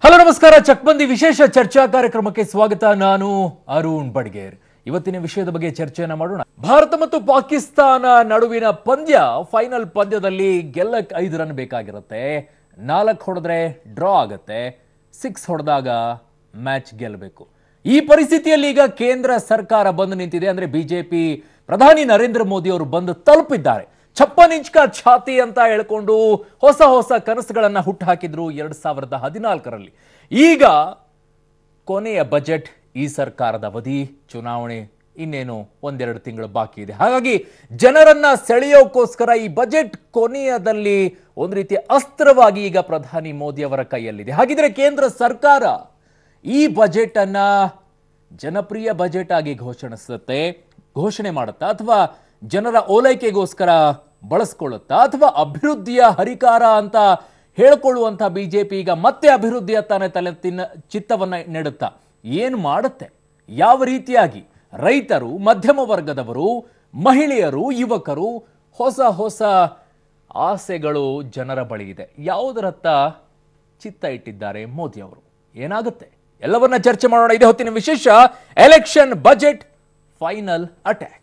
Hello ನಮಸ್ಕಾರ ಚಕ್ಬಂದಿ ವಿಶೇಷ ಚರ್ಚಾ ಕಾರ್ಯಕ್ರಮಕ್ಕೆ ಸ್ವಾಗತ ನಾನು ಅರುಣ್ ಬಡ್ಗೇರ್ ಇವತ್ತಿನ ವಿಷಯದ ಬಗ್ಗೆ ಚರ್ಚೆಯನ್ನ ಮಾಡೋಣ ಭಾರತ ಮತ್ತು ಪಾಕಿಸ್ತಾನ ನಡುವಿನ ಪಂದ್ಯ ಫೈನಲ್ ಪಂದ್ಯದಲ್ಲಿ ಗೆಲ್ಲಕ್ ಐದು ರನ್ ಬೇಕಾಗಿರುತ್ತೆ ನಾಲ್ಕು ಹೊಡೆದ್ರೆ ಡ್ರಾ ಆಗತ್ತೆ ಸಿಕ್ಸ್ ಹೊಡೆದಾಗ ಮ್ಯಾಚ್ ಗೆಲ್ಲಬೇಕು ಈ ಪರಿಸ್ಥಿತಿಯಲ್ಲಿ ಈಗ ಕೇಂದ್ರ ಸರ್ಕಾರ ಬಂದು ನಿಂತಿದೆ ಅಂದ್ರೆ ಬಿಜೆಪಿ ಪ್ರಧಾನಿ ನರೇಂದ್ರ ಮೋದಿ ಅವರು ಬಂದು ತಲುಪಿದ್ದಾರೆ ಛಪ್ಪನ್ ಇಂಚ್ಕ ಛಾತಿ ಅಂತ ಹೇಳ್ಕೊಂಡು ಹೊಸ ಹೊಸ ಕನಸುಗಳನ್ನ ಹುಟ್ಟುಹಾಕಿದ್ರು ಎರಡ್ ಸಾವಿರದ ಹದಿನಾಲ್ಕರಲ್ಲಿ ಈಗ ಕೊನೆಯ ಬಜೆಟ್ ಈ ಸರ್ಕಾರದ ಅವಧಿ ಚುನಾವಣೆ ಇನ್ನೇನು ಒಂದೆರಡು ತಿಂಗಳು ಬಾಕಿ ಇದೆ ಹಾಗಾಗಿ ಜನರನ್ನ ಸೆಳೆಯೋಕ್ಕೋಸ್ಕರ ಈ ಬಜೆಟ್ ಕೊನೆಯದಲ್ಲಿ ಒಂದು ರೀತಿಯ ಅಸ್ತ್ರವಾಗಿ ಈಗ ಪ್ರಧಾನಿ ಮೋದಿ ಅವರ ಕೈಯಲ್ಲಿದೆ ಹಾಗಿದ್ರೆ ಕೇಂದ್ರ ಸರ್ಕಾರ ಈ ಬಜೆಟ್ ಅನ್ನ ಜನಪ್ರಿಯ ಬಜೆಟ್ ಆಗಿ ಘೋಷಣಿಸುತ್ತೆ ಘೋಷಣೆ ಮಾಡುತ್ತಾ ಅಥವಾ ಜನರ ಓಲೈಕೆಗೋಸ್ಕರ ಬಳಸ್ಕೊಳ್ಳುತ್ತಾ ಅಥವಾ ಅಭಿವೃದ್ಧಿಯ ಹರಿಕಾರ ಅಂತ ಹೇಳ್ಕೊಳ್ಳುವಂತ ಬಿಜೆಪಿ ಈಗ ಮತ್ತೆ ಅಭಿವೃದ್ಧಿಯ ತಾನೇ ತಲೆ ತಿನ್ನ ಚಿತ್ತವನ್ನ ನೆಡುತ್ತಾ ಏನು ಮಾಡುತ್ತೆ ಯಾವ ರೀತಿಯಾಗಿ ರೈತರು ಮಧ್ಯಮ ವರ್ಗದವರು ಮಹಿಳೆಯರು ಯುವಕರು ಹೊಸ ಹೊಸ ಆಸೆಗಳು ಜನರ ಬಳಿ ಇದೆ ಯಾವುದರತ್ತ ಚಿತ್ತ ಇಟ್ಟಿದ್ದಾರೆ ಮೋದಿ ಅವರು ಏನಾಗುತ್ತೆ ಎಲ್ಲವನ್ನ ಚರ್ಚೆ ಮಾಡೋಣ ಇದೆ ಹೊತ್ತಿನ ವಿಶೇಷ election budget final attack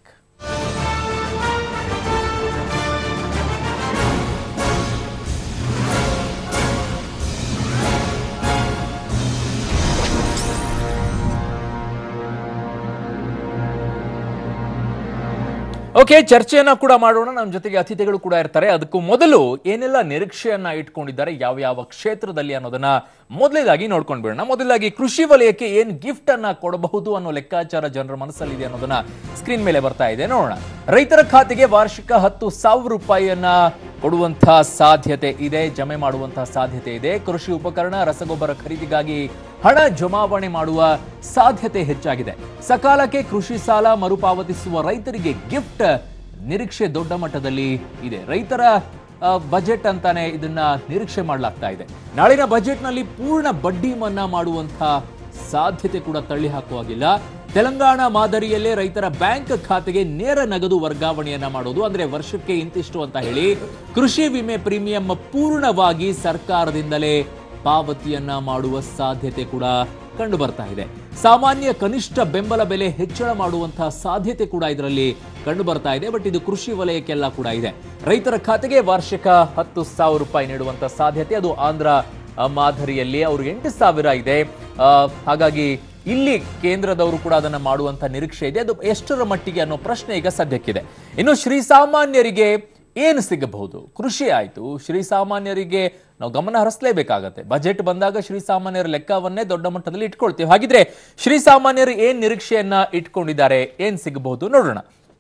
okay ಚರ್ಚೆಯನ್ನ ಕೂಡ ಮಾಡೋಣ ನಮ್ಮ ಜೊತೆಗೆ ಅತಿಥಿಗಳು ಕೂಡ ಇರ್ತಾರೆ ಅದಕ್ಕೂ ಮೊದಲು ಏನೆಲ್ಲ ನಿರೀಕ್ಷೆಯನ್ನ ಇಟ್ಕೊಂಡಿದ್ದಾರೆ ಯಾವ ಯಾವ ಕ್ಷೇತ್ರದಲ್ಲಿ ಅನ್ನೋದನ್ನ ಮೊದಲೇದಾಗಿ ನೋಡ್ಕೊಂಡು ಬಿಡೋಣ ಮೊದಲಾಗಿ ಕೃಷಿ ವಲಯಕ್ಕೆ ಏನ್ ಗಿಫ್ಟ್ ಅನ್ನ ಕೊಡಬಹುದು ಅನ್ನೋ ಲೆಕ್ಕಾಚಾರ ಜನರ ಮನಸ್ಸಲ್ಲಿದೆ ಅನ್ನೋದನ್ನ ಸ್ಕ್ರೀನ್ ಮೇಲೆ ಬರ್ತಾ ಇದೆ ನೋಡೋಣ ರೈತರ ಖಾತೆಗೆ ವಾರ್ಷಿಕ ಹತ್ತು ಸಾವಿರ ರೂಪಾಯಿಯನ್ನ ಕೊಡುವಂತಹ ಸಾಧ್ಯತೆ ಇದೆ ಜಮೆ ಮಾಡುವಂತಹ ಸಾಧ್ಯತೆ ಇದೆ ಕೃಷಿ ಉಪಕರಣ ರಸಗೊಬ್ಬರ ಖರೀದಿಗಾಗಿ ಹಣ ಜಮಾವಣೆ ಮಾಡುವ ಸಾಧ್ಯತೆ ಹೆಚ್ಚಾಗಿದೆ ಸಕಾಲಕ್ಕೆ ಕೃಷಿ ಸಾಲ ಮರುಪಾವತಿಸುವ ರೈತರಿಗೆ ಗಿಫ್ಟ್ ನಿರೀಕ್ಷೆ ದೊಡ್ಡ ಮಟ್ಟದಲ್ಲಿ ಇದೆ ರೈತರ ಆ, ಬಜೆಟ್ ಅಂತಾನೆ ಇದನ್ನ ನಿರೀಕ್ಷೆ ಮಾಡಲಾಗ್ತಾ ಇದೆ ನಾಳಿನ ಬಜೆಟ್ನಲ್ಲಿ ಪೂರ್ಣ ಬಡ್ಡಿ ಮನ್ನಾ ಮಾಡುವಂತಹ ಸಾಧ್ಯತೆ ಕೂಡ ತಳ್ಳಿ ಹಾಕುವಾಗಿಲ್ಲ ತೆಲಂಗಾಣ ಮಾದರಿಯಲ್ಲೇ ರೈತರ ಬ್ಯಾಂಕ್ ಖಾತೆಗೆ ನೇರ ನಗದು ವರ್ಗಾವಣೆಯನ್ನ ಮಾಡೋದು ಅಂದ್ರೆ ವರ್ಷಕ್ಕೆ ಇಂತಿಷ್ಟು ಅಂತ ಹೇಳಿ ಕೃಷಿ ವಿಮೆ ಪ್ರೀಮಿಯಂ ಪೂರ್ಣವಾಗಿ ಸರ್ಕಾರದಿಂದಲೇ ಪಾವತಿಯನ್ನ ಮಾಡುವ ಸಾಧ್ಯತೆ ಕೂಡ ಕಂಡು ಬರ್ತಾ ಇದೆ ಸಾಮಾನ್ಯ ಕನಿಷ್ಠ ಬೆಂಬಲ ಬೆಲೆ ಹೆಚ್ಚಳ ಮಾಡುವಂತಹ ಸಾಧ್ಯತೆ ಕೂಡ ಇದರಲ್ಲಿ ಕಂಡು ಬರ್ತಾ ಇದೆ ಬಟ್ ಇದು ಕೃಷಿ ವಲಯಕ್ಕೆಲ್ಲ ಕೂಡ ಇದೆ ರೈತರ ಖಾತೆಗೆ ವಾರ್ಷಿಕ ಹತ್ತು ಸಾವಿರ ರೂಪಾಯಿ ನೀಡುವಂತ ಸಾಧ್ಯತೆ ಅದು ಆಂಧ್ರ ಆ, ಮಾದರಿಯಲ್ಲಿ ಅವರು ಎಂಟು ಸಾವಿರ ಇದೆ ಆ, ಹಾಗಾಗಿ ಇಲ್ಲಿ ಕೇಂದ್ರದವರು ಕೂಡ ಅದನ್ನ ಮಾಡುವಂತ ನಿರೀಕ್ಷೆ ಇದೆ ಅದು ಎಷ್ಟರ ಮಟ್ಟಿಗೆ ಅನ್ನೋ ಪ್ರಶ್ನೆ ಈಗ ಸದ್ಯಕ್ಕಿದೆ ಇನ್ನು ಶ್ರೀಸಾಮಾನ್ಯರಿಗೆ ಏನು ಸಿಗಬಹುದು ಕೃಷಿ ಆಯ್ತು ಶ್ರೀಸಾಮಾನ್ಯರಿಗೆ ನಾವು ಗಮನ ಹರಿಸಲೇಬೇಕಾಗತ್ತೆ ಬಜೆಟ್ ಬಂದಾಗ ಶ್ರೀಸಾಮಾನ್ಯರ ಲೆಕ್ಕವನ್ನೇ ದೊಡ್ಡ ಮಟ್ಟದಲ್ಲಿ ಇಟ್ಕೊಳ್ತೀವಿ ಹಾಗಿದ್ರೆ ಶ್ರೀಸಾಮಾನ್ಯರು ಏನ್ ನಿರೀಕ್ಷೆಯನ್ನ ಇಟ್ಕೊಂಡಿದ್ದಾರೆ ಏನ್ ಸಿಗಬಹುದು ನೋಡೋಣ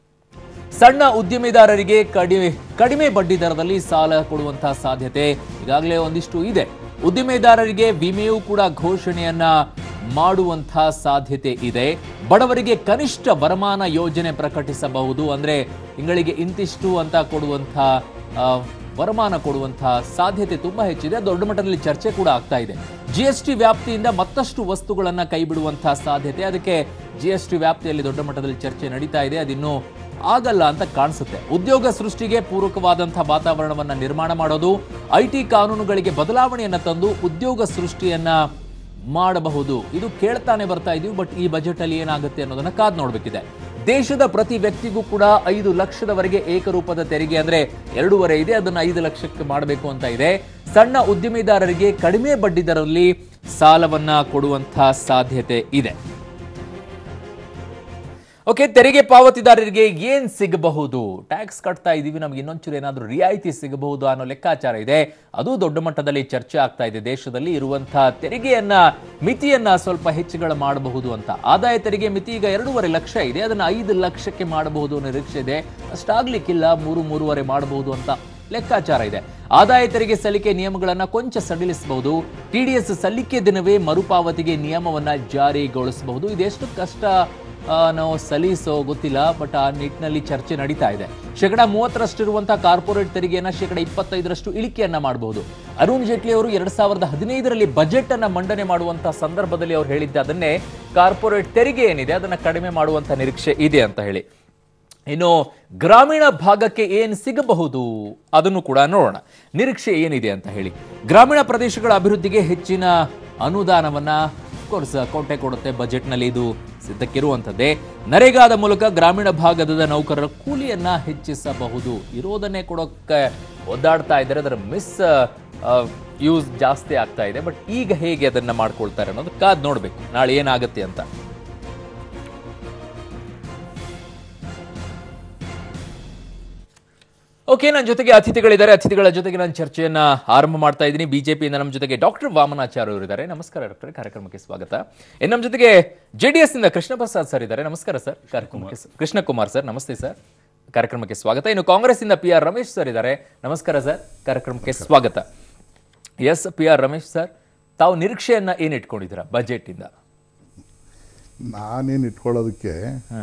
ಸಣ್ಣ ಉದ್ಯಮಿದಾರರಿಗೆ ಕಡಿಮೆ ಕಡಿಮೆ ಬಡ್ಡಿ ದರದಲ್ಲಿ ಸಾಲ ಕೊಡುವಂತಹ ಸಾಧ್ಯತೆ ಈಗಾಗಲೇ ಒಂದಿಷ್ಟು ಇದೆ ಉದ್ದಿಮೆದಾರರಿಗೆ ವಿಮೆಯೂ ಕೂಡ ಘೋಷಣೆಯನ್ನ ಮಾಡುವಂತಹ ಸಾಧ್ಯತೆ ಇದೆ ಬಡವರಿಗೆ ಕನಿಷ್ಠ ವರಮಾನ ಯೋಜನೆ ಪ್ರಕಟಿಸಬಹುದು ಅಂದ್ರೆ ತಿಂಗಳಿಗೆ ಇಂತಿಷ್ಟು ಅಂತ ಕೊಡುವಂತಹ ಆ, ವರಮಾನ ಕೊಡುವಂತಹ ಸಾಧ್ಯತೆ ತುಂಬಾ ಹೆಚ್ಚಿದೆ ದೊಡ್ಡ ಮಟ್ಟದಲ್ಲಿ ಚರ್ಚೆ ಕೂಡ ಆಗ್ತಾ ಇದೆ ಜಿಎಸ್ಟಿ ವ್ಯಾಪ್ತಿಯಿಂದ ಮತ್ತಷ್ಟು ವಸ್ತುಗಳನ್ನ ಕೈಬಿಡುವಂತಹ ಸಾಧ್ಯತೆ ಅದಕ್ಕೆ ಜಿಎಸ್ಟಿ ವ್ಯಾಪ್ತಿಯಲ್ಲಿ ದೊಡ್ಡ ಮಟ್ಟದಲ್ಲಿ ಚರ್ಚೆ ನಡೀತಾ ಇದೆ ಅದಿನ್ನೂ ಆಗಲ್ಲ ಅಂತ ಕಾಣಿಸುತ್ತೆ ಉದ್ಯೋಗ ಸೃಷ್ಟಿಗೆ ಪೂರಕವಾದಂತಹ ವಾತಾವರಣವನ್ನ ನಿರ್ಮಾಣ ಮಾಡೋದು ಐಟಿ ಕಾನೂನುಗಳಿಗೆ ಬದಲಾವಣೆಯನ್ನ ತಂದು ಉದ್ಯೋಗ ಸೃಷ್ಟಿಯನ್ನ ಮಾಡಬಹುದು ಇದು ಕೇಳ್ತಾನೆ ಬರ್ತಾ ಇದೀವಿ ಬಟ್ ಈ ಬಜೆಟ್ ಅಲ್ಲಿ ಏನಾಗುತ್ತೆ ಅನ್ನೋದನ್ನ ಕಾದ್ ನೋಡ್ಬೇಕಿದೆ ದೇಶದ ಪ್ರತಿ ವ್ಯಕ್ತಿಗೂ ಕೂಡ ಐದು ಲಕ್ಷದವರೆಗೆ ಏಕರೂಪದ ತೆರಿಗೆ ಅಂದ್ರೆ ಎರಡೂವರೆ ಇದೆ ಅದನ್ನ ಐದು ಲಕ್ಷಕ್ಕೆ ಮಾಡಬೇಕು ಅಂತ ಇದೆ ಸಣ್ಣ ಉದ್ಯಮಿದಾರರಿಗೆ ಕಡಿಮೆ ಬಡ್ಡಿ ದರದಲ್ಲಿ ಸಾಲವನ್ನ ಕೊಡುವಂತಹ ಸಾಧ್ಯತೆ ಇದೆ ಓಕೆ ತೆರಿಗೆ ಪಾವತಿದಾರರಿಗೆ ಏನ್ ಸಿಗಬಹುದು ಟ್ಯಾಕ್ಸ್ ಕಟ್ತಾ ಇದೀವಿ ನಮ್ಗೆ ಇನ್ನೊಂಚೂರು ಏನಾದ್ರೂ ರಿಯಾಯಿತಿ ಸಿಗಬಹುದು ಅನ್ನೋ ಲೆಕ್ಕಾಚಾರ ಇದೆ ಅದು ದೊಡ್ಡ ಮಟ್ಟದಲ್ಲಿ ಚರ್ಚೆ ಆಗ್ತಾ ಇದೆ ದೇಶದಲ್ಲಿ ಇರುವಂತಹ ತೆರಿಗೆಯನ್ನ ಮಿತಿಯನ್ನ ಸ್ವಲ್ಪ ಹೆಚ್ಚುಗಳ ಮಾಡಬಹುದು ಅಂತ ಆದಾಯ ತೆರಿಗೆ ಮಿತಿ ಈಗ ಎರಡೂವರೆ ಲಕ್ಷ ಇದೆ ಅದನ್ನ ಐದು ಲಕ್ಷಕ್ಕೆ ಮಾಡಬಹುದು ಅನ್ನೋ ನಿರೀಕ್ಷೆ ಇದೆ ಅಷ್ಟಾಗ್ಲಿಕ್ಕಿಲ್ಲ ಮೂರು ಮೂರುವರೆ ಮಾಡಬಹುದು ಅಂತ ಲೆಕ್ಕಾಚಾರ ಇದೆ ಆದಾಯ ತೆರಿಗೆ ಸಲ್ಲಿಕೆ ನಿಯಮಗಳನ್ನ ಕೊಂಚ ಸಡಿಲಿಸಬಹುದು ಟಿಡಿಎಸ್ ಸಲ್ಲಿಕೆ ದಿನವೇ ಮರುಪಾವತಿಗೆ ನಿಯಮವನ್ನ ಜಾರಿಗೊಳಿಸಬಹುದು ಇದೆಷ್ಟು ಕಷ್ಟ ಆ, ನಾವು ಸಲ್ಲಿಸೋ ಗೊತ್ತಿಲ್ಲ ಬಟ್ ಆ ನಿಟ್ಟಿನಲ್ಲಿ ಚರ್ಚೆ ನಡೀತಾ ಇದೆ ಶೇಕಡ ಮೂವತ್ತರಷ್ಟಿರುವಂತಹ ಕಾರ್ಪೊರೇಟ್ ತೆರಿಗೆಯನ್ನ ಶೇಕಡ ಇಪ್ಪತ್ತೈದರಷ್ಟು ಇಳಿಕೆಯನ್ನ ಮಾಡಬಹುದು ಅರುಣ್ ಜೇಟ್ಲಿ ಅವರು ಎರಡ್ ಸಾವಿರದ ಹದಿನೈದರಲ್ಲಿ ಬಜೆಟ್ ಅನ್ನ ಮಂಡನೆ ಮಾಡುವಂತಹ ಸಂದರ್ಭದಲ್ಲಿ ಅವರು ಹೇಳಿದ್ದೆ ಅದನ್ನೇ ಕಾರ್ಪೊರೇಟ್ ತೆರಿಗೆ ಏನಿದೆ ಅದನ್ನ ಕಡಿಮೆ ಮಾಡುವಂತ ನಿರೀಕ್ಷೆ ಇದೆ ಅಂತ ಹೇಳಿ ಇನ್ನು ಗ್ರಾಮೀಣ ಭಾಗಕ್ಕೆ ಏನ್ ಸಿಗಬಹುದು ಅದನ್ನು ಕೂಡ ನೋಡೋಣ ನಿರೀಕ್ಷೆ ಏನಿದೆ ಅಂತ ಹೇಳಿ ಗ್ರಾಮೀಣ ಪ್ರದೇಶಗಳ ಅಭಿವೃದ್ಧಿಗೆ ಹೆಚ್ಚಿನ ಅನುದಾನವನ್ನ ಕೋರ್ಸ್ ಕೊಟ್ಟೆ ಕೊಡುತ್ತೆ ಬಜೆಟ್ನಲ್ಲಿ ಇದು ಸಿದ್ಧಕ್ಕಿರುವಂಥದ್ದೇ ನರೇಗಾದ ಮೂಲಕ ಗ್ರಾಮೀಣ ಭಾಗದ ನೌಕರರ ಕೂಲಿಯನ್ನ ಹೆಚ್ಚಿಸಬಹುದು ಇರೋದನ್ನೇ ಕೊಡೋಕ್ಕೆ ಒದ್ದಾಡ್ತಾ ಇದ್ದಾರೆ ಅದರ ಮಿಸ್ ಯೂಸ್ ಜಾಸ್ತಿ ಆಗ್ತಾ ಇದೆ ಬಟ್ ಈಗ ಹೇಗೆ ಅದನ್ನ ಮಾಡ್ಕೊಳ್ತಾರೆ ಅನ್ನೋದು ಕಾದ್ ನೋಡ್ಬೇಕು ನಾಳೆ ಏನಾಗುತ್ತೆ ಅಂತ ಓಕೆ ನನ್ನ ಜೊತೆಗೆ ಅತಿಥಿಗಳಿದ್ದಾರೆ ಅತಿಥಿಗಳ ಜೊತೆಗೆ ನಾನು ಚರ್ಚೆಯನ್ನ ಆರಂಭ ಮಾಡ್ತಾ ಇದ್ದೀನಿ ಬಿಜೆಪಿಯಿಂದ ನಮ್ಮ ಜೊತೆಗೆ ಡಾಕ್ಟರ್ ವಾಮನಾಚಾರ್ಯ ಅವರು ಇದ್ದಾರೆ ನಮಸ್ಕಾರ ಡಾಕ್ಟರ್ ಕಾರ್ಯಕ್ರಮಕ್ಕೆ ಸ್ವಾಗತ ಇನ್ನು ನಮ್ಮ ಜೊತೆಗೆ ಜೆಡಿಎಸ್ ನಿಂದ ಕೃಷ್ಣ ಪ್ರಸಾದ್ ಸರ್ ಇದ್ದಾರೆ ನಮಸ್ಕಾರ ಸರ್ ಕಾರ್ಯಕ್ರಮಕ್ಕೆ ಸ್- ಕೃಷ್ಣ ಕುಮಾರ್ ಸರ್ ನಮಸ್ತೆ ಸರ್ ಕಾರ್ಯಕ್ರಮಕ್ಕೆ ಸ್ವಾಗತ ಇನ್ನು ಕಾಂಗ್ರೆಸ್ ಇಂದ ಪಿ ಆರ್ ರಮೇಶ್ ಸರ್ ಇದ್ದಾರೆ ನಮಸ್ಕಾರ ಸರ್ ಕಾರ್ಯಕ್ರಮಕ್ಕೆ ಸ್ವಾಗತ S P R Ramesh sir ತಾವು ನಿರೀಕ್ಷೆಯನ್ನ ಏನ್ ಇಟ್ಕೊಂಡಿದ್ದೀರಾ ಬಜೆಟ್ ಇಂದ ನಾನೇನು ಇಟ್ಕೊಳ್ಳೋದಕ್ಕೆ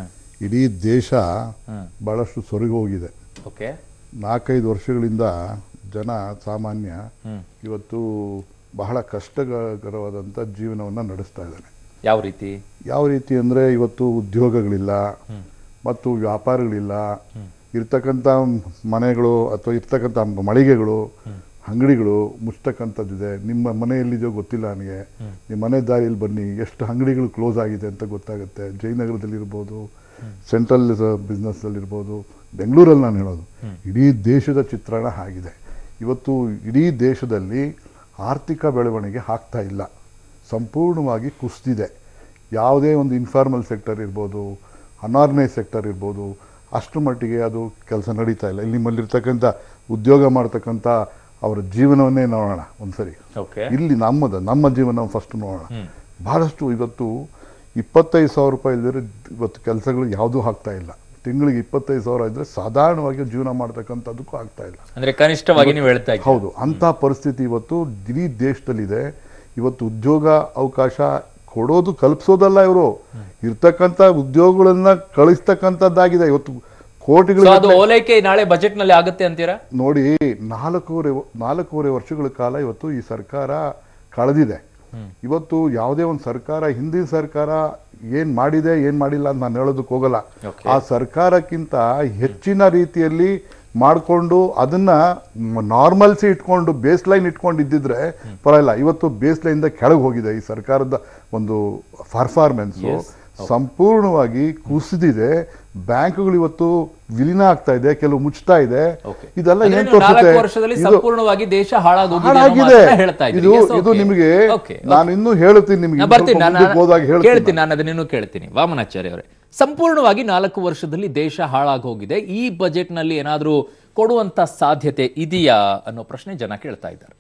ಇಡೀ ದೇಶ ಬಹಳಷ್ಟು ಸೊರಗಿ ಹೋಗಿದೆ ಓಕೆ ನಾಲ್ಕೈದು ವರ್ಷಗಳಿಂದ ಜನ ಸಾಮಾನ್ಯ ಇವತ್ತು ಬಹಳ ಕಷ್ಟಕರವಾದಂಥ ಜೀವನವನ್ನು ನಡೆಸ್ತಾ ಇದ್ದಾನೆ ಯಾವ ರೀತಿ ಯಾವ ರೀತಿ ಅಂದರೆ ಇವತ್ತು ಉದ್ಯೋಗಗಳಿಲ್ಲ ಮತ್ತು ವ್ಯಾಪಾರಗಳಿಲ್ಲ ಇರ್ತಕ್ಕಂಥ ಮನೆಗಳು ಅಥವಾ ಇರ್ತಕ್ಕಂಥ ಮಳಿಗೆಗಳು ಅಂಗಡಿಗಳು ಮುಚ್ಚತಕ್ಕಂಥದ್ದಿದೆ ನಿಮ್ಮ ಮನೆಯಲ್ಲಿದೆಯೋ ಗೊತ್ತಿಲ್ಲ ನನಗೆ ನಿಮ್ಮ ಮನೆ ದಾರಿಯಲ್ಲಿ ಬನ್ನಿ ಎಷ್ಟು ಅಂಗಡಿಗಳು ಕ್ಲೋಸ್ ಆಗಿದೆ ಅಂತ ಗೊತ್ತಾಗುತ್ತೆ ಜಯನಗರದಲ್ಲಿರ್ಬೋದು ಸೆಂಟ್ರಲ್ ಬಿಸ್ನೆಸ್ಸಲ್ಲಿರ್ಬೋದು ಬೆಂಗಳೂರಲ್ಲಿ ನಾನು ಹೇಳೋದು ಇಡೀ ದೇಶದ ಚಿತ್ರಣ ಆಗಿದೆ ಇವತ್ತು ಇಡೀ ದೇಶದಲ್ಲಿ ಆರ್ಥಿಕ ಬೆಳವಣಿಗೆ ಆಗ್ತಾ ಇಲ್ಲ ಸಂಪೂರ್ಣವಾಗಿ ಕುಸಿದಿದೆ ಯಾವುದೇ ಒಂದು ಇನ್ಫಾರ್ಮಲ್ ಸೆಕ್ಟರ್ ಇರ್ಬೋದು ಅನಾರ್ಗನೈಸ್ ಸೆಕ್ಟರ್ ಇರ್ಬೋದು ಅಷ್ಟರ ಮಟ್ಟಿಗೆ ಅದು ಕೆಲಸ ನಡೀತಾ ಇಲ್ಲ ಇಲ್ಲಿ ನಿಮ್ಮಲ್ಲಿರ್ತಕ್ಕಂಥ ಉದ್ಯೋಗ ಮಾಡ್ತಕ್ಕಂಥ ಅವರ ಜೀವನವನ್ನೇ ನೋಡೋಣ ಒಂದ್ಸರಿ ಓಕೆ ಇಲ್ಲಿ ನಮ್ಮದ ನಮ್ಮ ಜೀವನ ಫಸ್ಟ್ ನೋಡೋಣ ಬಹಳಷ್ಟು ಇವತ್ತು ಇಪ್ಪತ್ತೈದು ಸಾವಿರ ರೂಪಾಯಿ ಇಲ್ಲದ್ರೆ ಇವತ್ತು ಕೆಲಸಗಳು ಯಾವುದೂ ಆಗ್ತಾ ಇಲ್ಲ ತಿಂಗಳಿಗೆ ಇಪ್ಪತ್ತೈದು ಸಾವಿರ ಇದ್ರೆ ಸಾಧಾರಣವಾಗಿ ಜೀವನ ಮಾಡ್ತಕ್ಕಂಥದ್ದಕ್ಕೂ ಆಗ್ತಾ ಇಲ್ಲ ಅಂದ್ರೆ ಕನಿಷ್ಠವಾಗಿ ನೀವು ಹೇಳ್ತಾ ಇದ್ದೀರಾ ಹೌದು ಅಂತ ಪರಿಸ್ಥಿತಿ ಇವತ್ತು ಇಡೀ ದೇಶದಲ್ಲಿದೆ ಇವತ್ತು ಉದ್ಯೋಗ ಅವಕಾಶ ಕೊಡೋದು ಕಲ್ಪಿಸೋದಲ್ಲ ಇವರು ಇರ್ತಕ್ಕಂಥ ಉದ್ಯೋಗಗಳನ್ನ ಕಳಿಸ್ತಕ್ಕಂಥದ್ದಾಗಿದೆ ಇವತ್ತು ಸೊ ಕೋಟಿಗಳ ಅದು ಓಲೈಕೆ ನಾಳೆ ಬಜೆಟ್ ನಲ್ಲಿ ಆಗುತ್ತೆ ಅಂತೀರಾ ನೋಡಿ ನಾಲ್ಕೂವರೆ ನಾಲ್ಕೂವರೆ ವರ್ಷಗಳ ಕಾಲ ಇವತ್ತು ಈ ಸರ್ಕಾರ ಕಳೆದಿದೆ ಇವತ್ತು ಯಾವುದೇ ಒಂದು ಸರ್ಕಾರ ಹಿಂದಿನ ಸರ್ಕಾರ ಏನ್ ಮಾಡಿದೆ ಏನ್ ಮಾಡಿಲ್ಲ ಅಂತ ನಾನು ಹೇಳೋದಕ್ಕೆ ಹೋಗಲ್ಲ Okay. ಆ ಸರ್ಕಾರಕ್ಕಿಂತ ಹೆಚ್ಚಿನ ರೀತಿಯಲ್ಲಿ ಮಾಡಿಕೊಂಡು ಅದನ್ನ ನಾರ್ಮಲ್ಸಿ ಇಟ್ಕೊಂಡು ಬೇಸ್ ಲೈನ್ ಇಟ್ಕೊಂಡು ಇದ್ದಿದ್ರೆ ಪರವಾಗಿಲ್ಲ ಇವತ್ತು ಬೇಸ್ ಲೈನ್ ಕೆಳಗೆ ಹೋಗಿದೆ ಈ ಸರ್ಕಾರದ ಒಂದು ಪರ್ಫಾರ್ಮೆನ್ಸ್ Yes. ಸಂಪೂರ್ಣವಾಗಿ ಕುಸಿದಿದೆ ಬ್ಯಾಂಕ್ಗಳು ಇವತ್ತು ವಿಲೀನ ಆಗ್ತಾ ಇದೆ ಕೆಲವು ಮುಚ್ತಾ ಇದೆ Okay. ಇದೆಲ್ಲ ಅಂದ್ರೆ ಏನ್ ನೀವು ನಾಲ್ಕು ತೋರಿಸುತ್ತೆ ವರ್ಷದಲ್ಲಿ ಇದು ಸಂಪೂರ್ಣವಾಗಿ ದೇಶ ಹಾಳಾಗೋಗಿದೆ ಅನ್ನೋ ಹಾಳಾಗಿದೆ ಮಾತನ್ನ ಹೇಳ್ತಾ ಇದ್ದೀರಿ. ಇದು Yes, ಇದು okay. ನಿಮಗೆ Okay, ನಾನು ಇನ್ನೂ ಹೇಳ್ತೀನಿ ನಿಮಗೆ ನಾ ಇನ್ನೂ ಬರ್ತೀನಿ ಸ್ವಲ್ಪ ನಾನು ಮುಂದಕ್ಕೆ ಹೋದಾಗ ಹೇಳ್ತೀನಿ ಕೇಳ್ತೀನಿ ನಾನು ಅದನ್ನೇನು ಕೇಳ್ತೀನಿ ವಾಮನಾಚಾರ್ಯ ಅವರೇ ಸಂಪೂರ್ಣವಾಗಿ ನಾಲ್ಕು ವರ್ಷದಲ್ಲಿ ದೇಶ ಹಾಳಾಗಿ ಹೋಗಿದೆ ಈ ಬಜೆಟ್ ನಲ್ಲಿ ಏನಾದ್ರೂ ಕೊಡುವಂತ ಸಾಧ್ಯತೆ ಇದೆಯಾ ಅನ್ನೋ ಪ್ರಶ್ನೆ ಜನ ಕೇಳ್ತಾ ಇದ್ದಾರೆ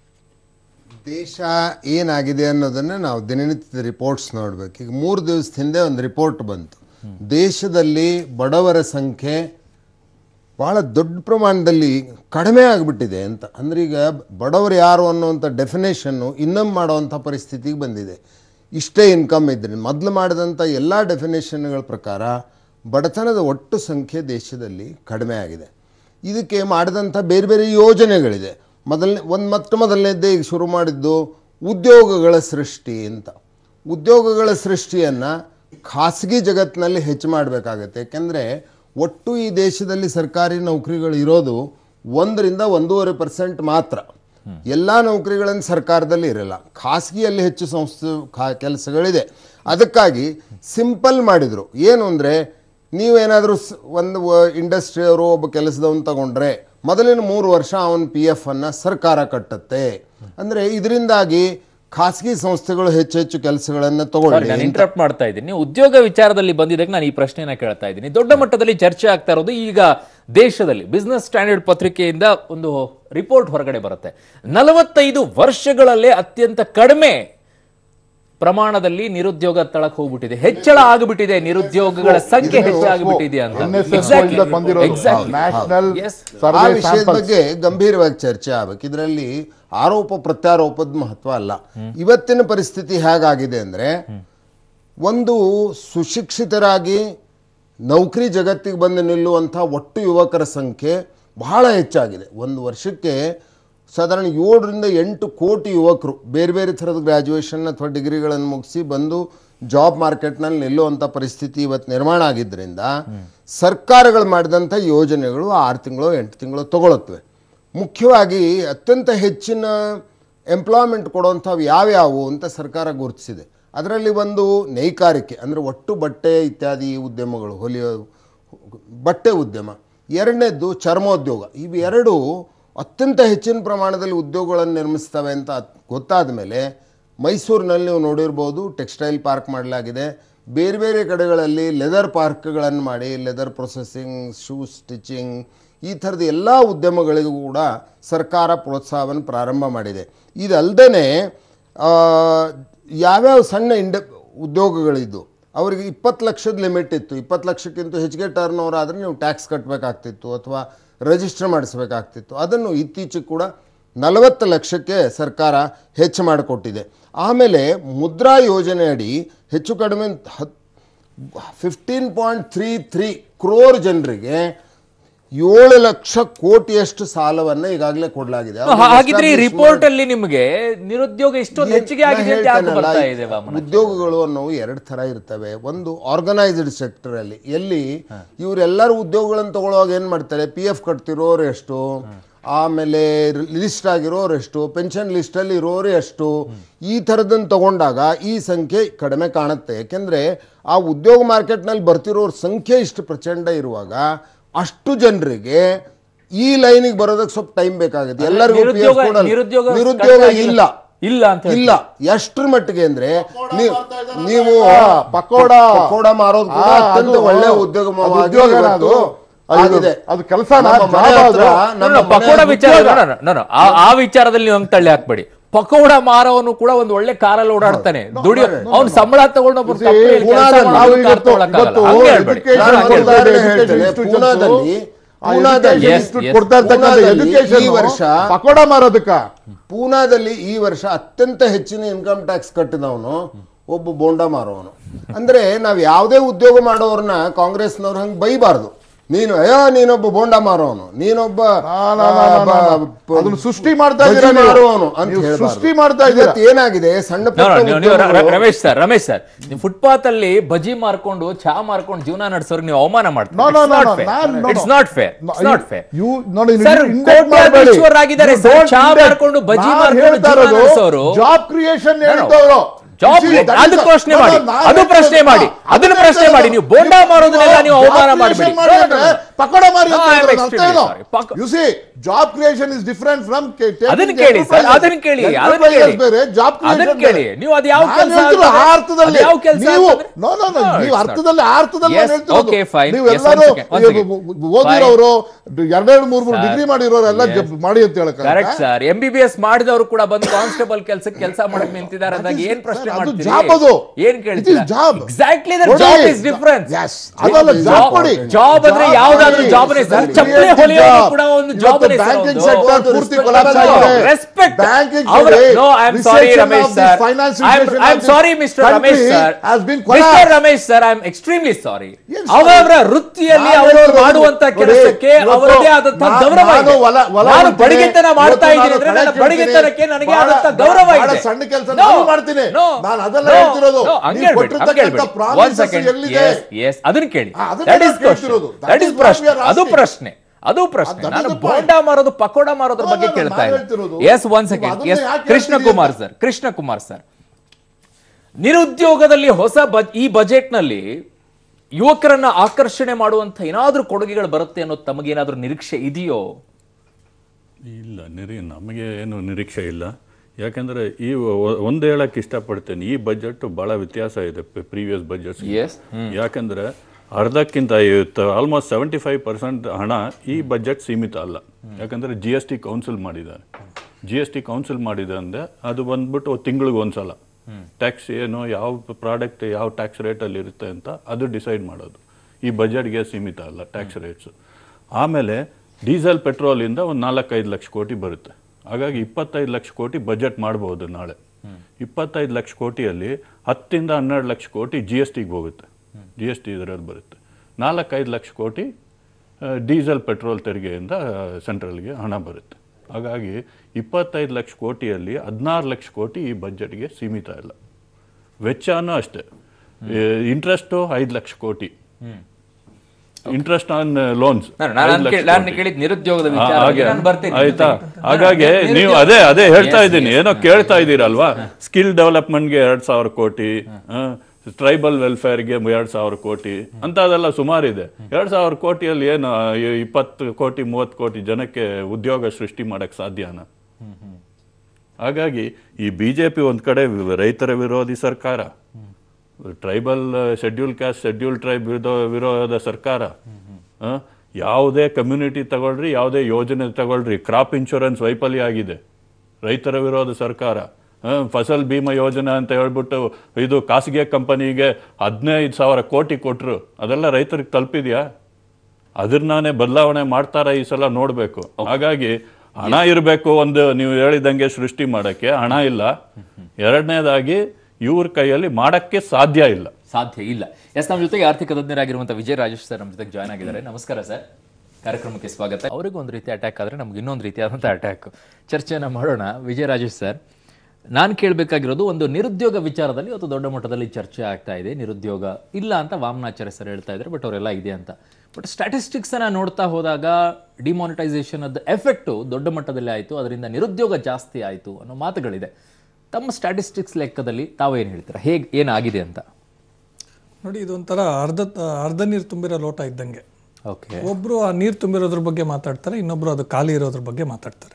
ದೇಶ ಏನಾಗಿದೆ ಅನ್ನೋದನ್ನ ನಾವು ದಿನನಿತ್ಯದ ರಿಪೋರ್ಟ್ಸ್ ನೋಡ್ಬೇಕು ಈಗ ಮೂರು ದಿವಸದ ಹಿಂದೆ ಒಂದು ರಿಪೋರ್ಟ್ ಬಂತು ದೇಶದಲ್ಲಿ ಬಡವರ ಸಂಖ್ಯೆ ಬಹಳ ದೊಡ್ಡ ಪ್ರಮಾಣದಲ್ಲಿ ಕಡಿಮೆ ಆಗಿಬಿಟ್ಟಿದೆ ಅಂತ ಅಂದ್ರೆ ಈಗ ಬಡವರು ಯಾರು ಅನ್ನುವಂಥ ಡೆಫಿನೇಷನ್ನು ಇನ್ನೊಮ್ಮೆ ಮಾಡುವಂಥ ಪರಿಸ್ಥಿತಿಗೆ ಬಂದಿದೆ ಇಷ್ಟೇ ಇನ್ಕಮ್ ಇದ್ರೆ ಮೊದಲು ಮಾಡಿದಂಥ ಎಲ್ಲ ಡೆಫಿನೇಷನ್ಗಳ ಪ್ರಕಾರ ಬಡತನದ ಒಟ್ಟು ಸಂಖ್ಯೆ ದೇಶದಲ್ಲಿ ಕಡಿಮೆ ಆಗಿದೆ ಇದಕ್ಕೆ ಮಾಡಿದಂಥ ಬೇರೆ ಬೇರೆ ಯೋಜನೆಗಳಿದೆ ಮೊದಲನೇ ಒಂದು ಮೊಟ್ಟ ಮೊದಲನೇದ್ದೇ ಈಗ ಶುರು ಮಾಡಿದ್ದು ಉದ್ಯೋಗಗಳ ಸೃಷ್ಟಿ ಅಂತ ಉದ್ಯೋಗಗಳ ಸೃಷ್ಟಿಯನ್ನು ಖಾಸಗಿ ಜಗತ್ತಿನಲ್ಲಿ ಹೆಚ್ಚು ಮಾಡಬೇಕಾಗತ್ತೆ ಯಾಕೆಂದರೆ ಒಟ್ಟು ಈ ದೇಶದಲ್ಲಿ ಸರ್ಕಾರಿ ನೌಕರಿಗಳು ಇರೋದು ಒಂದರಿಂದ ಒಂದೂವರೆ ಪರ್ಸೆಂಟ್ ಮಾತ್ರ ಎಲ್ಲ ನೌಕರಿಗಳನ್ನು ಸರ್ಕಾರದಲ್ಲಿ ಇರಲ್ಲ ಖಾಸಗಿಯಲ್ಲಿ ಹೆಚ್ಚು ಸಂಸ್ಥೆ ಖಾ ಕೆಲಸಗಳಿದೆ ಅದಕ್ಕಾಗಿ ಸಿಂಪಲ್ ಮಾಡಿದರು ಏನು ಅಂದರೆ ನೀವೇನಾದರೂ ಸ್ ಒಂದು ಇಂಡಸ್ಟ್ರಿಯವರು ಒಬ್ಬ ಕೆಲಸದವನ್ನ ತಗೊಂಡ್ರೆ ಮೊದಲಿನ ಮೂರು ವರ್ಷ ಅವನ ಪಿ ಎಫ್ ಅನ್ನು ಸರ್ಕಾರ ಕಟ್ಟುತ್ತೆ ಅಂದರೆ ಇದರಿಂದಾಗಿ ಖಾಸಗಿ ಸಂಸ್ಥೆಗಳು ಹೆಚ್ಚು ಹೆಚ್ಚು ಕೆಲಸಗಳನ್ನು Sorry, ತಗೊಳ್ಳಿ ನಾನು ಇಂಟರಪ್ಟ್ ಮಾಡ್ತಾ ಇದ್ದೀನಿ ಉದ್ಯೋಗ ವಿಚಾರದಲ್ಲಿ ಬಂದಿದ್ದಕ್ಕೆ ನಾನು ಈ ಪ್ರಶ್ನೆನ ಕೇಳ್ತಾ ಇದ್ದೀನಿ ದೊಡ್ಡ ಮಟ್ಟದಲ್ಲಿ ಚರ್ಚೆ ಆಗ್ತಾ ಇರೋದು ಈಗ ದೇಶದಲ್ಲಿ ಬಿಸ್ನೆಸ್ ಸ್ಟ್ಯಾಂಡರ್ಡ್ ಪತ್ರಿಕೆಯಿಂದ ಒಂದು ರಿಪೋರ್ಟ್ ಹೊರಗಡೆ ಬರುತ್ತೆ ನಲವತ್ತೈದು ವರ್ಷಗಳಲ್ಲೇ ಅತ್ಯಂತ ಕಡಿಮೆ ಪ್ರಮಾಣದಲ್ಲಿ ನಿರುದ್ಯೋಗ ತಳಕ್ ಹೋಗ್ಬಿಟ್ಟಿದೆ ಹೆಚ್ಚಳ ಆಗಿಬಿಟ್ಟಿದೆ ನಿರುದ್ಯೋಗಗಳ ಸಂಖ್ಯೆ ಹೆಚ್ಚಾಗಿಬಿಟ್ಟಿದೆ ಅಂತ NSS Exactly. ಇಂದ ಬಂದಿರೋದು Exactly. National Yes. ಆ ಸರ್ವೆ ವಿಷಯದ ಸ್ಯಾಂಪಲ್ ಬಗ್ಗೆ ಗಂಭೀರವಾಗಿ ಚರ್ಚೆ ಆಗ್ಬೇಕು ಇದರಲ್ಲಿ ಆರೋಪ ಪ್ರತ್ಯಾರೋಪದ ಮಹತ್ವ ಅಲ್ಲ ಇವತ್ತಿನ ಪರಿಸ್ಥಿತಿ ಹೇಗಾಗಿದೆ ಅಂದ್ರೆ ಒಂದು ಸುಶಿಕ್ಷಿತರಾಗಿ ನೌಕರಿ ಜಗತ್ತಿಗೆ ಬಂದು ನಿಲ್ಲುವಂಥ ಒಟ್ಟು ಯುವಕರ ಸಂಖ್ಯೆ ಬಹಳ ಹೆಚ್ಚಾಗಿದೆ ಒಂದು ವರ್ಷಕ್ಕೆ ಸಾಧಾರಣ ಏಳರಿಂದ ಎಂಟು ಕೋಟಿ ಯುವಕರು ಬೇರೆ ಬೇರೆ ಥರದ ಗ್ರ್ಯಾಜುಯೇಷನ್ ಅಥವಾ ಡಿಗ್ರಿಗಳನ್ನು ಮುಗಿಸಿ ಬಂದು ಜಾಬ್ ಮಾರ್ಕೆಟ್ನಲ್ಲಿ ನಿಲ್ಲುವಂಥ ಪರಿಸ್ಥಿತಿ ಇವತ್ತು ನಿರ್ಮಾಣ ಆಗಿದ್ದರಿಂದ ಸರ್ಕಾರಗಳು ಮಾಡಿದಂಥ ಯೋಜನೆಗಳು ಆರು ತಿಂಗಳು ಎಂಟು ತಿಂಗಳು ತಗೊಳುತ್ತವೆ ಮುಖ್ಯವಾಗಿ ಅತ್ಯಂತ ಹೆಚ್ಚಿನ ಎಂಪ್ಲಾಯ್ಮೆಂಟ್ ಕೊಡುವಂಥವು ಯಾವ್ಯಾವು ಅಂತ ಸರ್ಕಾರ ಗುರುತಿಸಿದೆ ಅದರಲ್ಲಿ ಒಂದು ನೇಕಾರಿಕೆ ಅಂದರೆ ಒಟ್ಟು ಬಟ್ಟೆ ಇತ್ಯಾದಿ ಉದ್ಯಮಗಳು ಹೊಲಿಯೋ ಬಟ್ಟೆ ಉದ್ಯಮ ಎರಡನೇದ್ದು ಚರ್ಮೋದ್ಯೋಗ ಇವು ಎರಡು ಅತ್ಯಂತ ಹೆಚ್ಚಿನ ಪ್ರಮಾಣದಲ್ಲಿ ಉದ್ಯೋಗಗಳನ್ನು ನಿರ್ಮಿಸ್ತವೆ ಅಂತ ಗೊತ್ತಾದ ಮೇಲೆ ಮೈಸೂರಿನಲ್ಲಿ ನೀವು ನೋಡಿರ್ಬೋದು ಟೆಕ್ಸ್ಟೈಲ್ ಪಾರ್ಕ್ ಮಾಡಲಾಗಿದೆ ಬೇರೆ ಬೇರೆ ಕಡೆಗಳಲ್ಲಿ ಲೆದರ್ ಪಾರ್ಕ್ಗಳನ್ನು ಮಾಡಿ ಲೆದರ್ ಪ್ರೊಸೆಸಿಂಗ್ ಶೂ ಸ್ಟಿಚಿಂಗ್ ಈ ಥರದ ಎಲ್ಲ ಉದ್ಯಮಗಳಿಗೂ ಕೂಡ ಸರ್ಕಾರ ಪ್ರೋತ್ಸಾಹವನ್ನು ಪ್ರಾರಂಭ ಮಾಡಿದೆ ಇದಲ್ಲದೆ ಯಾವ್ಯಾವ ಸಣ್ಣ ಇಂಡ ಉದ್ಯೋಗಗಳಿದ್ದು ಅವರಿಗೆ ಇಪ್ಪತ್ತು ಲಕ್ಷದ ಲಿಮಿಟ್ ಇತ್ತು ಇಪ್ಪತ್ತು ಲಕ್ಷಕ್ಕಿಂತ ಹೆಚ್ಚಿಗೆ ಟರ್ನ್ ಓವರ್ ಆದರೆ ನೀವು ಟ್ಯಾಕ್ಸ್ ಕಟ್ಟಬೇಕಾಗ್ತಿತ್ತು ಅಥವಾ ರಿಜಿಸ್ಟರ್ ಮಾಡಿಸ್ಬೇಕಾಗ್ತಿತ್ತು ಅದನ್ನು ಇತ್ತೀಚೆಗೆ ಕೂಡ ನಲವತ್ತು ಲಕ್ಷಕ್ಕೆ ಸರ್ಕಾರ ಹೆಚ್ಚು ಮಾಡಿಕೊಟ್ಟಿದೆ ಆಮೇಲೆ ಮುದ್ರಾ ಯೋಜನೆ ಅಡಿ ಹೆಚ್ಚು ಕಡಿಮೆ ಹತ್ fifteen point three three crore ಜನರಿಗೆ ಏಳು ಲಕ್ಷ ಕೋಟಿಯಷ್ಟು ಸಾಲವನ್ನು ಈಗಾಗಲೇ ಕೊಡಲಾಗಿದೆ ಹಾಗಿದ್ರೆ ಈ ರಿಪೋರ್ಟ್ ಅಲ್ಲಿ ನಿಮಗೆ ನಿರುದ್ಯೋಗ ಇಷ್ಟೊಂದು ಹೆಚ್ಚಿಗೆ ಆಗಿದೆ ಅಂತ ಯಾಕೆ ಬರ್ತಾ ಇದೆ ವಾಮನ ಉದ್ಯೋಗಗಳು ಅನ್ನೋವು ಎರಡು ತರ ಇರ್ತವೆ ಒಂದು ಆರ್ಗನೈಸ್ಡ್ ಸೆಕ್ಟರ್ ಅಲ್ಲಿ ಎಲ್ಲಿ ಇವರೆಲ್ಲರೂ ಉದ್ಯೋಗಗಳನ್ನು ತಗೊಳ್ಳುವಾಗ ಏನ್ ಮಾಡ್ತಾರೆ ಪಿ ಎಫ್ ಕಟ್ತಿರೋರು ಎಷ್ಟು ಆಮೇಲೆ ಲಿಸ್ಟ್ ಆಗಿರೋರು ಎಷ್ಟು ಪೆನ್ಷನ್ ಲಿಸ್ಟ್ ಅಲ್ಲಿ ಇರೋರು ಎಷ್ಟು ಈ ಥರದನ್ನು ತಗೊಂಡಾಗ ಈ ಸಂಖ್ಯೆ ಕಡಿಮೆ ಕಾಣುತ್ತೆ ಯಾಕೆಂದ್ರೆ ಆ ಉದ್ಯೋಗ ಮಾರ್ಕೆಟ್ನಲ್ಲಿ ಬರ್ತಿರೋರ ಸಂಖ್ಯೆ ಇಷ್ಟು ಪ್ರಚಂಡ ಇರುವಾಗ ಅಷ್ಟು ಜನರಿಗೆ ಈ ಲೈನಿಗೆ ಬರೋದಕ್ಕೆ ಸ್ವಲ್ಪ ಟೈಮ್ ಬೇಕಾಗುತ್ತೆ ಎಲ್ಲರಿಗೂ PF ನಿರುದ್ಯೋಗ- ಕೊಡಲ್ಲ. ನಿರುದ್ಯೋಗ ನಿರುದ್ಯೋಗ ಕಡಿಮೆ ಆಗಿಲ್ಲ. ಇಲ್ಲ ಇಲ್ಲ ಅಂತ ಹೇಳ್ತೀವಿ. ಇಲ್ಲ ಎಷ್ಟ್ರ ಮಟ್ಟಿಗೆ ಅಂದ್ರೆ ನೀವು ನೀವು ಪಕೋಡ ಪಕೋಡ ಮಾರೋದು ಕೂಡ ಆ, ಅತ್ಯಂತ ಅದು- ಒಳ್ಳೆ ಅದು ಉದ್ಯೋಗವಾಗಿ ಉದ್ಯೋಗನ ಅದು? ಇವತ್ತು ಆಗಿದೆ ಅದು ಕೆಲ್ಸನ, ನಮ್ಮ ಮನೆ job ಹತ್ರ ಅದು? ನಮ್ಮ ನೋಡು, ಪಕೋಡ ಮನೆ ವಿಚಾರ ಉದ್ಯೋಗ. ನೋಡು, ನೋಡು, ನೋಡು, ಆ- ಆ ವಿಚಾರದಲ್ಲಿ ನೀವು ಹಂಗ್ ತಳ್ಳಿ ಹಾಕ್ಬೇಡಿ ಪಕೋಡ ಮಾರವನು ಕೂಡ ಒಂದು ಒಳ್ಳೆ ಕಾರಲ್ಲಿ ಓಡಾಡ್ತಾನೆ ದುಡಿಯೋ ಅವ್ನು ಸಂಬಳ ತಗೊಂಡು ಒಬ್ಬರು See, ಪೂನಾದಲ್ಲಿ ನಾವು ಇವತ್ತು- ಇವತ್ತು education ನಾನು ಒಂದು ಕೊಡ್ತಾ ಉದಾಹರಣೆ education ಹೇಳ್ತೇನೆ. institutions ಪೂನಾದಲ್ಲಿ ಆ ಪೂನಾದಲ್ಲಿ Yes, education yes. ಕೊಡ್ತಾ ಇರ್ತಕ್ಕಂಥ ಪೂನಾದಲ್ಲಿ education ಈ ವರ್ಷ ಪಕೋಡ ಮಾರೋದಕ್ಕ ಪೂನಾದಲ್ಲಿ ಈ ವರ್ಷ ಅತ್ಯಂತ ಹೆಚ್ಚಿನ ಇನ್ಕಮ್ ಟ್ಯಾಕ್ಸ್ ಕಟ್ಟಿದವನು ಒಬ್ಬ ಬೋಂಡ ಮಾರೋವನು ಅಂದ್ರೆ ನಾವು ಯಾವುದೇ ಉದ್ಯೋಗ ಮಾಡೋರನ್ನ ಕಾಂಗ್ರೆಸ್ನವ್ರು ಹಂಗೆ ಬೈಬಾರ್ದು ನೀನು ಅಯ್ಯೋ ನೀನೊಬ್ಬ ಬೋಂಡ ಮಾರೋವನು ನೀನೊಬ್ಬ ನಾ, ನಾ, ನಾ, ನಾ, ನಾ, ನಾ. ಬ- ಅದನ್ನ ಸೃಷ್ಟಿ ಮಾಡ್ತಾ ಬಜ್ಜಿ ಇದ್ದೀರಾ ನೀವು. ಮಾರುವವನು ಅಂತ ನೀವು ಹೇಳ್ಬಾರ್ದು. ಸೃಷ್ಟಿ ಮಾಡ್ತಾ ಇದ್ದೀರಾ. ಇವತ್ತು ಏನಾಗಿದೆ ಸಣ್ಣ ಪುಟ್ಟ ನೀವು ನೀವು ರ- ರ- ಉದ್ಯೋಗಗಳು- ರಮೇಶ್ ಸರ್ ರಮೇಶ್ ಸರ್ ನೀವು ಫುಟ್ಪಾತ್ ಅಲ್ಲಿ ಬಜ್ಜಿ ಮಾರ್ಕೊಂಡು ಚಹಾ ಮಾರ್ಕೊಂಡು ಜೀವನ ನಡೆಸೋರ್ಗೆ ನೀವು ಅವಮಾನ No, no, no, no, ನಾನ್- no, it's no. Not fair No, it's not fair you- ನೋಡಿ, ನೀವು ಸರ್, index ಮಾಡ್ಬೇಡಿ. ಕೋಟ್ಯಾಧೀಶ್ವರರಾಗಿದ್ದಾರೆ You ಸರ್, don't ಚಹಾ index. ಮಾರ್ಕೊಂಡು, ಬಜ್ಜಿ ನಾನ್ ಮಾರ್ಕೊಂಡು ಹೇಳ್ತಾ ಜೀವನ ಇರೋದು ನಡೆಸೋರು. Job creation No, no. ಹೇಳ್ತವ್ರು ಜಾಬ್ ಅದು ಪ್ರಶ್ನೆ ಮಾಡಿ ಅದು ಪ್ರಶ್ನೆ ಮಾಡಿ ಅದನ್ನ ಪ್ರಶ್ನೆ ಮಾಡಿ ನೀವು ಬೋಂಡಾ ಮಾರೋದನ್ನೆಲ್ಲ ನೀವು ಅವಮಾನ ಮಾಡಬೇಡಿ ಪಕೋಡ ಮಾರಿ No, I am extremely sorry. ಪಕ- you see job creation is different from ಅದನ್ನ ಕೇಳಿ ಸರ್ ಅದನ್ನ ಕೇಳಿ ಅದನ್ನ ಕೇಳಿ ಬೇರೆ ಜಾಬ್ ಅದನ್ನ ಕೇಳಿ ನೀವು ಅದು ಯಾವ ಕೆಲಸ ಆ ಅರ್ಥದಲ್ಲಿ ಯಾವ ಕೆಲಸ ನೀವು ನೋ ನೋ ನೋ ನೀವು ಅರ್ಥದಲ್ಲಿ ಆ ಅರ್ಥದಲ್ಲಿ Yes, ನಾನು ಹೇಳ್ತಿರೋದು. okay, fine. ನೀವು Yes, ಎಲ್ಲರೂ one second, one second. ಓದಿರೋರು ಎರಡೆರಡು ಮೂರು ಮೂರು Sir. ಡಿಗ್ರಿ ಮಾಡಿರೋರು ಎಲ್ಲ ಜಬ್ ಮಾಡಿ ಅಂತ ಹೇಳಕ್ correct sir M B B S ಮಾಡಿದವರು ಕೂಡ ಬಂದು ಕಾನ್ಸ್ಟೇಬಲ್ ಕೆಲಸಕ್ಕೆ ಕೆಲಸ ಮಾಡಕ್ ನಿಂತಿದ್ದಾರೆ ಅಂದಾಗ That is- ಏನ್ ಪ್ರಶ್ನೆ sir, ಅದು ಮಾಡ್ತೀರಿ job ಅದು. ಏನ್ It ಕೇಳ್ತೀರಾ is job. ಎಕ್ಸಾಕ್ಟ್ಲಿ ನೋಡಿ, ಜಾಬ್ ಇಸ್ ಡಿಫರೆನ್ಸ್ Yes. ಅದಲ್ಲ ಜಾಬ್ ಕೊಡಿ ಜಾಬ್ ಅಂದ್ರೆ Job ಯಾವ್ದಾದ್ರು ಕೊಡಿ. ಜಾಬ್ನೇ ಸರ್ Creative ಚಪ್ಪಲಿ ಹೊಲಿಯೋದು job. ಕೂಡ ಒಂದು ಇವತ್ತು ಜಾಬ್ನೇ ಸರ್ banking ಒಂದು. sector ಅದು ಪೂರ್ತಿ respect collapse ಮಾಡಲ್ಲ. ಆಗಿದೆ. Respect. Banking ಅವ್ರ- today, No, I am sorry, recession Ramesh of the sir. finance I'm, situation I'm of this sorry, Mr. country Ramesh sir. has been Mr. collapsed. Ramesh sir, I'm extremely sorry. ಏನ್ sorry? ಅವರವರ ವೃತ್ತಿಯಲ್ಲಿ ನಾನು ಅವರು ಹೇಳ್ತಿರೋದು ಮಾಡುವಂತ ನೋಡಿ, ಕೆಲಸಕ್ಕೆ ಇವತ್ತು ಅವರದೇ ಆದಂತಹ ನಾ- ಗೌರವ ನಾನು ಇದೆ. ಹೊಲ- ಹೊಲ ನಾನು ಉಳ್ತೀನಿ. ಬಡಿಗೆತನ ಮಾಡ್ತಾ ಇವತ್ತು ಇದ್ದೀನಿ ನಾನು ಅಂದ್ರೆ ಕಳೆ ನನ್ನ ಕೀಳ್ತೀನಿ. ಬಡಿಗೆತನಕ್ಕೆ ನನಗೆ ಬಹಳ- ಆದಂತ ಗೌರವ ಬಹಳ ಇದೆ ಸಣ್ಣ ಕೆಲಸ No, ನಾನು ಮಾಡ್ತೀನಿ no, ನಾನು ಅದೆಲ್ಲ no, ಹೇಳ್ತಿರೋದು no, ಹಂಗೆ ನೀವು ಹೇಳ್ಬೇಡಿ, ಹಂಗೆ ಕೊಟ್ಟಿರ್ತಕ್ಕಂಥ ಹೇಳ್ಬೇಡಿ. One promises second. ಎಲ್ಲಿದೆ Yes, yes. ಅದನ್ನ ಕೇಳಿ ಆ, ಅದನ್ನ ದಟ್ ನಾನು ಇಸ್ ಕ್ವಶನ್ ಕೇಳ್ತಿರೋದು. That that is is what ಪ್ರಶ್ನೆ we are ಅದು asking. ಪ್ರಶ್ನೆ ಅದು ಪ್ರಶ್ನೆ that is ನಾನು the point. ಬೋಂಡಾ ಮಾರೋದು ಪಕೋಡ ಮಾರೋದ್ರ No, ಬಗ್ಗೆ no, no, ಕೇಳ್ತಾ ನಾನು ಇಲ್ಲ ಹೇಳ್ತಿರೋದು. ಎಸ್ ಒನ್ ನೀವು ಸೆಕೆಂಡ್ ಅದನ್ನ ಎಸ್ ಯಾಕೆ ಕೃಷ್ಣ ಹೇಳ್ತೀರಿ ಕುಮಾರ್ ಅಂತ? ಸರ್ ಕೃಷ್ಣ ಕುಮಾರ್ ಸರ್ ನಿರುದ್ಯೋಗದಲ್ಲಿ ಹೊಸ ಬಜ್ ಈ ಬಜೆಟ್ ನಲ್ಲಿ ಯುವಕರನ್ನ ಆಕರ್ಷಣೆ ಮಾಡುವಂತ ಏನಾದ್ರೂ ಕೊಡುಗೆಗಳು ಬರುತ್ತೆ ಅನ್ನೋದು ತಮಗೇನಾದ್ರೂ ನಿರೀಕ್ಷೆ ಇದೆಯೋ ಇಲ್ಲ ನಿರಿ ನಮಗೆ ಏನು ನಿರೀಕ್ಷೆ ಇಲ್ಲ ಯಾಕಂದರೆ ಈ ಒ- ಒಂದು ಹೇಳಕ್ಕೆ ಇಷ್ಟಪಡ್ತೇನೆ ಈ ಬಜೆಟ್ ಭಾಳ ವ್ಯತ್ಯಾಸ ಇದೆ ಪ್ರೀವಿಯಸ್ ಬಜೆಟ್ಸ್ Yes. ಯಾಕಂದರೆ ಅರ್ಧಕ್ಕಿಂತ ಆಲ್ಮೋಸ್ಟ್ ಸೆವೆಂಟಿ ಫೈವ್ ಪರ್ಸೆಂಟ್ ಹಣ ಈ ಬಜೆಟ್ ಸೀಮಿತ ಅಲ್ಲ ಯಾಕಂದರೆ ಜಿ ಎಸ್ ಟಿ ಕೌನ್ಸಿಲ್ ಮಾಡಿದ್ದಾರೆ ಜಿ ಎಸ್ ಟಿ ಕೌನ್ಸಿಲ್ ಮಾಡಿದೆ ಅಂದರೆ ಅದು ಬಂದ್ಬಿಟ್ಟು ತಿಂಗಳಿಗೆ ಒಂದ್ಸಲ ಟ್ಯಾಕ್ಸ್ ಏನು ಯಾವ ಪ್ರಾಡಕ್ಟ್ ಯಾವ ಟ್ಯಾಕ್ಸ್ ರೇಟಲ್ಲಿ ಇರುತ್ತೆ ಅಂತ ಅದು ಡಿಸೈಡ್ ಮಾಡೋದು ಈ ಬಜೆಟ್ಗೆ ಸೀಮಿತ ಅಲ್ಲ ಟ್ಯಾಕ್ಸ್ ರೇಟ್ಸ್ ಆಮೇಲೆ ಡೀಸೆಲ್ ಪೆಟ್ರೋಲಿಂದ ಒಂದು ನಾಲ್ಕೈದು ಲಕ್ಷ ಕೋಟಿ ಬರುತ್ತೆ ಹಾಗಾಗಿ ಇಪ್ಪತ್ತೈದು ಲಕ್ಷ ಕೋಟಿ ಬಜೆಟ್ ಮಾಡ್ಬೋದು ನಾಳೆ ಇಪ್ಪತ್ತೈದು ಲಕ್ಷ ಕೋಟಿಯಲ್ಲಿ ಹತ್ತಿಂದ ಹನ್ನೆರಡು ಲಕ್ಷ ಕೋಟಿ ಜಿ ಎಸ್ ಟಿಗೆ ಹೋಗುತ್ತೆ ಜಿ ಎಸ್ ಟಿ ಇದರಲ್ಲಿ ಬರುತ್ತೆ ನಾಲ್ಕೈದು ಲಕ್ಷ ಕೋಟಿ ಆ, ಡೀಸೆಲ್ ಪೆಟ್ರೋಲ್ ತೆರಿಗೆಯಿಂದ ಸೆಂಟ್ರಲ್ಗೆ ಹಣ ಬರುತ್ತೆ ಹಾಗಾಗಿ ಇಪ್ಪತ್ತೈದು ಲಕ್ಷ ಕೋಟಿಯಲ್ಲಿ ಹದಿನಾರು ಲಕ್ಷ ಕೋಟಿ ಈ ಬಜೆಟ್ಗೆ ಸೀಮಿತ ಇಲ್ಲ ವೆಚ್ಚನೂ ಅಷ್ಟೇ ಇಂಟ್ರೆಸ್ಟು ಐದು ಲಕ್ಷ ಕೋಟಿ ಇಂಟ್ರೆಸ್ಟ್ ಆನ್ ಲೋನ್ಸ್ ನಾನು- ನಾನು ಕೇಳ್- ನಾನು ಕೇಳಿದ್ ನಿರುದ್ಯೋಗದ ವಿಚಾರ ಹಾಗೆ ನಾನು ಬರ್ತೀನಿ ಆಯ್ತಾ ಜೊತೆಗೆ. ಹಾಗಾಗಿ ನಿರುದ್ಯೋಗ- ನೀವು ಅದೇ ಅದೇ ಹೇಳ್ತಾ Yes, ಇದ್ದೀನಿ yes. ಏನೋ ಕೇಳ್ತಾ ಇದ್ದೀರಲ್ವಾ ಸ್ಕಿಲ್ ಡೆವಲಪ್ಮೆಂಟ್ಗೆ ಎರಡ್ ಸಾವಿರ ಕೋಟಿ ಟ್ರೈಬಲ್ ವೆಲ್ಫೇರ್ಗೆ ಎರಡ್ ಸಾವಿರ ಕೋಟಿ ಅಂತ ಅದೆಲ್ಲ ಸುಮಾರಿದೆ ಎರಡ್ ಸಾವಿರ ಕೋಟಿಯಲ್ಲಿ ಏನು ಆ, ಇಪ್ಪತ್ತು ಕೋಟಿ ಮೂವತ್ತು ಕೋಟಿ ಜನಕ್ಕೆ ಉದ್ಯೋಗ ಸೃಷ್ಟಿ ಮಾಡಕ್ ಸಾಧ್ಯನಾ ಹಾಗಾಗಿ ಈ ಬಿಜೆಪಿ ಒಂದ್ ಕಡೆ ವಿ- ರೈತರ ವಿರೋಧಿ ಸರ್ಕಾರ tribal schedule caste schedule tribe ವಿರೋಧ ವಿರೋಧ ಸರ್ಕಾರ ಆ, ಯಾವುದೇ ಕಮ್ಯುನಿಟಿ ತಗೊಳ್ರಿ ಯಾವುದೇ ಯೋಜನೆ ತಗೊಳ್ರಿ ಕ್ರಾಪ್ ಇನ್ಶೂರೆನ್ಸ್ ವೈಫಲ್ಯ ಆಗಿದೆ ರೈತರ ವಿರೋಧ ಸರ್ಕಾರ ಆ, ಫಸಲ್ ಭೀಮಾ ಯೋಜನೆ ಅಂತ ಹೇಳ್ಬಿಟ್ಟು ಇದು ಖಾಸಗಿ ಕಂಪನಿಗೆ ಹದಿನೈದು ಸಾವಿರ ಕೋಟಿ ಕೊಟ್ರು ಅದೆಲ್ಲ ರೈತರಿಗೆ ತಲುಪಿದ್ಯಾ ಅದನ್ನಾನೇ ಬದಲಾವಣೆ ಮಾಡ್ತಾರ ಈ ಸಲ ನೋಡ್ಬೇಕು ಹಾಗಾಗಿ ಹಣ ಇರಬೇಕು ಒಂದು ನೀವು ಹೇಳಿದಂಗೆ ಸೃಷ್ಟಿ ಮಾಡಕ್ಕೆ ಹಣ ಇಲ್ಲ ಎರಡನೇದಾಗಿ ಇವ್ರ ಕೈಯಲ್ಲಿ ಮಾಡಕ್ಕೆ ಸಾಧ್ಯ ಇಲ್ಲ ಸಾಧ್ಯ ಇಲ್ಲ ಎಸ್ ನಮ್ಮ ಜೊತೆಗೆ ಆರ್ಥಿಕ ತಜ್ಞರಾಗಿರುವಂತಹ ವಿಜಯ ರಾಜೇಶ್ ಸರ್ ನಮ್ಮ ಜೊತೆಗೆ ಜಾಯ್ನ್ ಆಗಿದ್ದಾರೆ ನಮಸ್ಕಾರ ಸರ್ ಕಾರ್ಯಕ್ರಮಕ್ಕೆ ಸ್ವಾಗತ ಅವರಿಗೂ ಒಂದು ರೀತಿ ಅಟ್ಯಾಕ್ ಆದ್ರೆ ನಮ್ಗೆ ಇನ್ನೊಂದು ರೀತಿಯಾದಂಥ ಅಟ್ಯಾಕ್ ಚರ್ಚೆನ ಮಾಡೋಣ ವಿಜಯ ರಾಜೇಶ್ ಸರ್ ನಾನು ಕೇಳಬೇಕಾಗಿರೋದು ಒಂದು ನಿರುದ್ಯೋಗ ವಿಚಾರದಲ್ಲಿ ಇವತ್ತು ದೊಡ್ಡ ಮಟ್ಟದಲ್ಲಿ ಚರ್ಚೆ ಆಗ್ತಾ ಇದೆ ನಿರುದ್ಯೋಗ ಇಲ್ಲ ಅಂತ ವಾಮನಾಚಾರ್ಯ ಸರ್ ಹೇಳ್ತಾ ಇದ್ದಾರೆ ಬಟ್ ಅವರೆಲ್ಲ ಇದೆ ಅಂತ ಬಟ್ ಸ್ಟ್ಯಾಟಿಸ್ಟಿಕ್ಸ್ ಅನ್ನ ನೋಡ್ತಾ ಹೋದಾಗ ಡಿಮಾನಿಟೈಸೇಷನ್ ಅದ ಎಫೆಕ್ಟು ದೊಡ್ಡ ಮಟ್ಟದಲ್ಲಿ ಆಯಿತು ಅದರಿಂದ ನಿರುದ್ಯೋಗ ಜಾಸ್ತಿ ಆಯಿತು ಅನ್ನೋ ಮಾತುಗಳಿದೆ ತಮ್ಮ ಸ್ಟ್ಯಾಟಿಸ್ಟಿಕ್ಸ್ ಲೆಕ್ಕದಲ್ಲಿ ತಾವೇನು ಹೇಳ್ತೀರಾ ಹೇಗೆ ಏನಾಗಿದೆ ಅಂತ ನೋಡಿ ಇದೊಂಥರ ಅರ್ಧ ಅರ್ಧ ನೀರು ತುಂಬಿರೋ ಲೋಟ ಇದ್ದಂಗೆ ಓಕೆ ಒಬ್ರು ಆ ನೀರು ತುಂಬಿರೋದ್ರ ಬಗ್ಗೆ ಮಾತಾಡ್ತಾರೆ ಇನ್ನೊಬ್ರು ಅದು ಖಾಲಿ ಇರೋದ್ರ ಬಗ್ಗೆ ಮಾತಾಡ್ತಾರೆ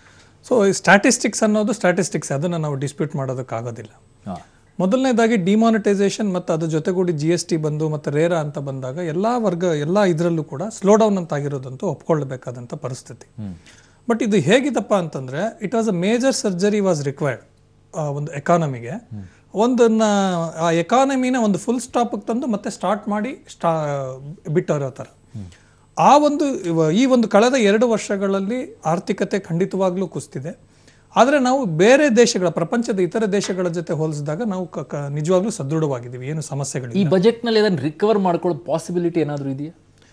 ಸೊ ಈ ಸ್ಟ್ಯಾಟಿಸ್ಟಿಕ್ಸ್ ಅನ್ನೋದು ಸ್ಟ್ಯಾಟಿಸ್ಟಿಕ್ಸ್ ಅದನ್ನ ನಾವು ಡಿಸ್ಪ್ಯೂಟ್ ಮಾಡೋದಕ್ಕಾಗೋದಿಲ್ಲ ಹಾಂ ಮೊದಲನೇದಾಗಿ ಡಿಮಾನಿಟೈಸೇಷನ್ ಮತ್ತು ಅದ್ರ ಜೊತೆಗೂಡಿ ಜಿ ಎಸ್ ಟಿ ಬಂದು ಮತ್ತು ರೇರಾ ಅಂತ ಬಂದಾಗ ಎಲ್ಲ ವರ್ಗ ಎಲ್ಲ ಇದರಲ್ಲೂ ಕೂಡ ಸ್ಲೋ ಡೌನ್ ಅಂತ ಆಗಿರೋದಂತೂ ಒಪ್ಕೊಳ್ಬೇಕಾದಂಥ ಪರಿಸ್ಥಿತಿ ಬಟ್ ಇದು ಹೇಗಿದಪ್ಪ ಅಂತಂದ್ರೆ it was a major surgery was required ಒಂದು ಎಕಾನಮಿಗೆ ಒಂದನ್ನ ಆ ಎಕಾನಮಿನ ಒಂದು ಫುಲ್ ಸ್ಟಾಪಿಗೆ ತಂದು ಮತ್ತೆ ಸ್ಟಾರ್ಟ್ ಮಾಡಿ ಸ್ಟಾ ಬಿಟ್ಟರೋ ಥರ ಆ ಒಂದು ಇವ- ಈ ಒಂದು ಕಳೆದ ಎರಡು ವರ್ಷಗಳಲ್ಲಿ ಆರ್ಥಿಕತೆ ಖಂಡಿತವಾಗ್ಲೂ ಕುಸ್ತಿದೆ ಆದರೆ ನಾವು ಬೇರೆ ದೇಶಗಳ ಪ್ರಪಂಚದ ಇತರ ದೇಶಗಳ ಜೊತೆ ಹೋಲಿಸಿದಾಗ ನಾವು ಕ- ಕ- ನಿಜವಾಗ್ಲೂ ಸದೃಢವಾಗಿದ್ದೀವಿ ಏನು ಸಮಸ್ಯೆಗಳಿಲ್ಲ ಈ ಬಜೆಟ್ನಲ್ಲಿ ಅದನ್ನು ರಿಕವರ್ ಮಾಡ್ಕೊಳ್ಳೋ ಪಾಸಿಬಿಲಿಟಿ ಏನಾದರೂ ಇದೆಯಾ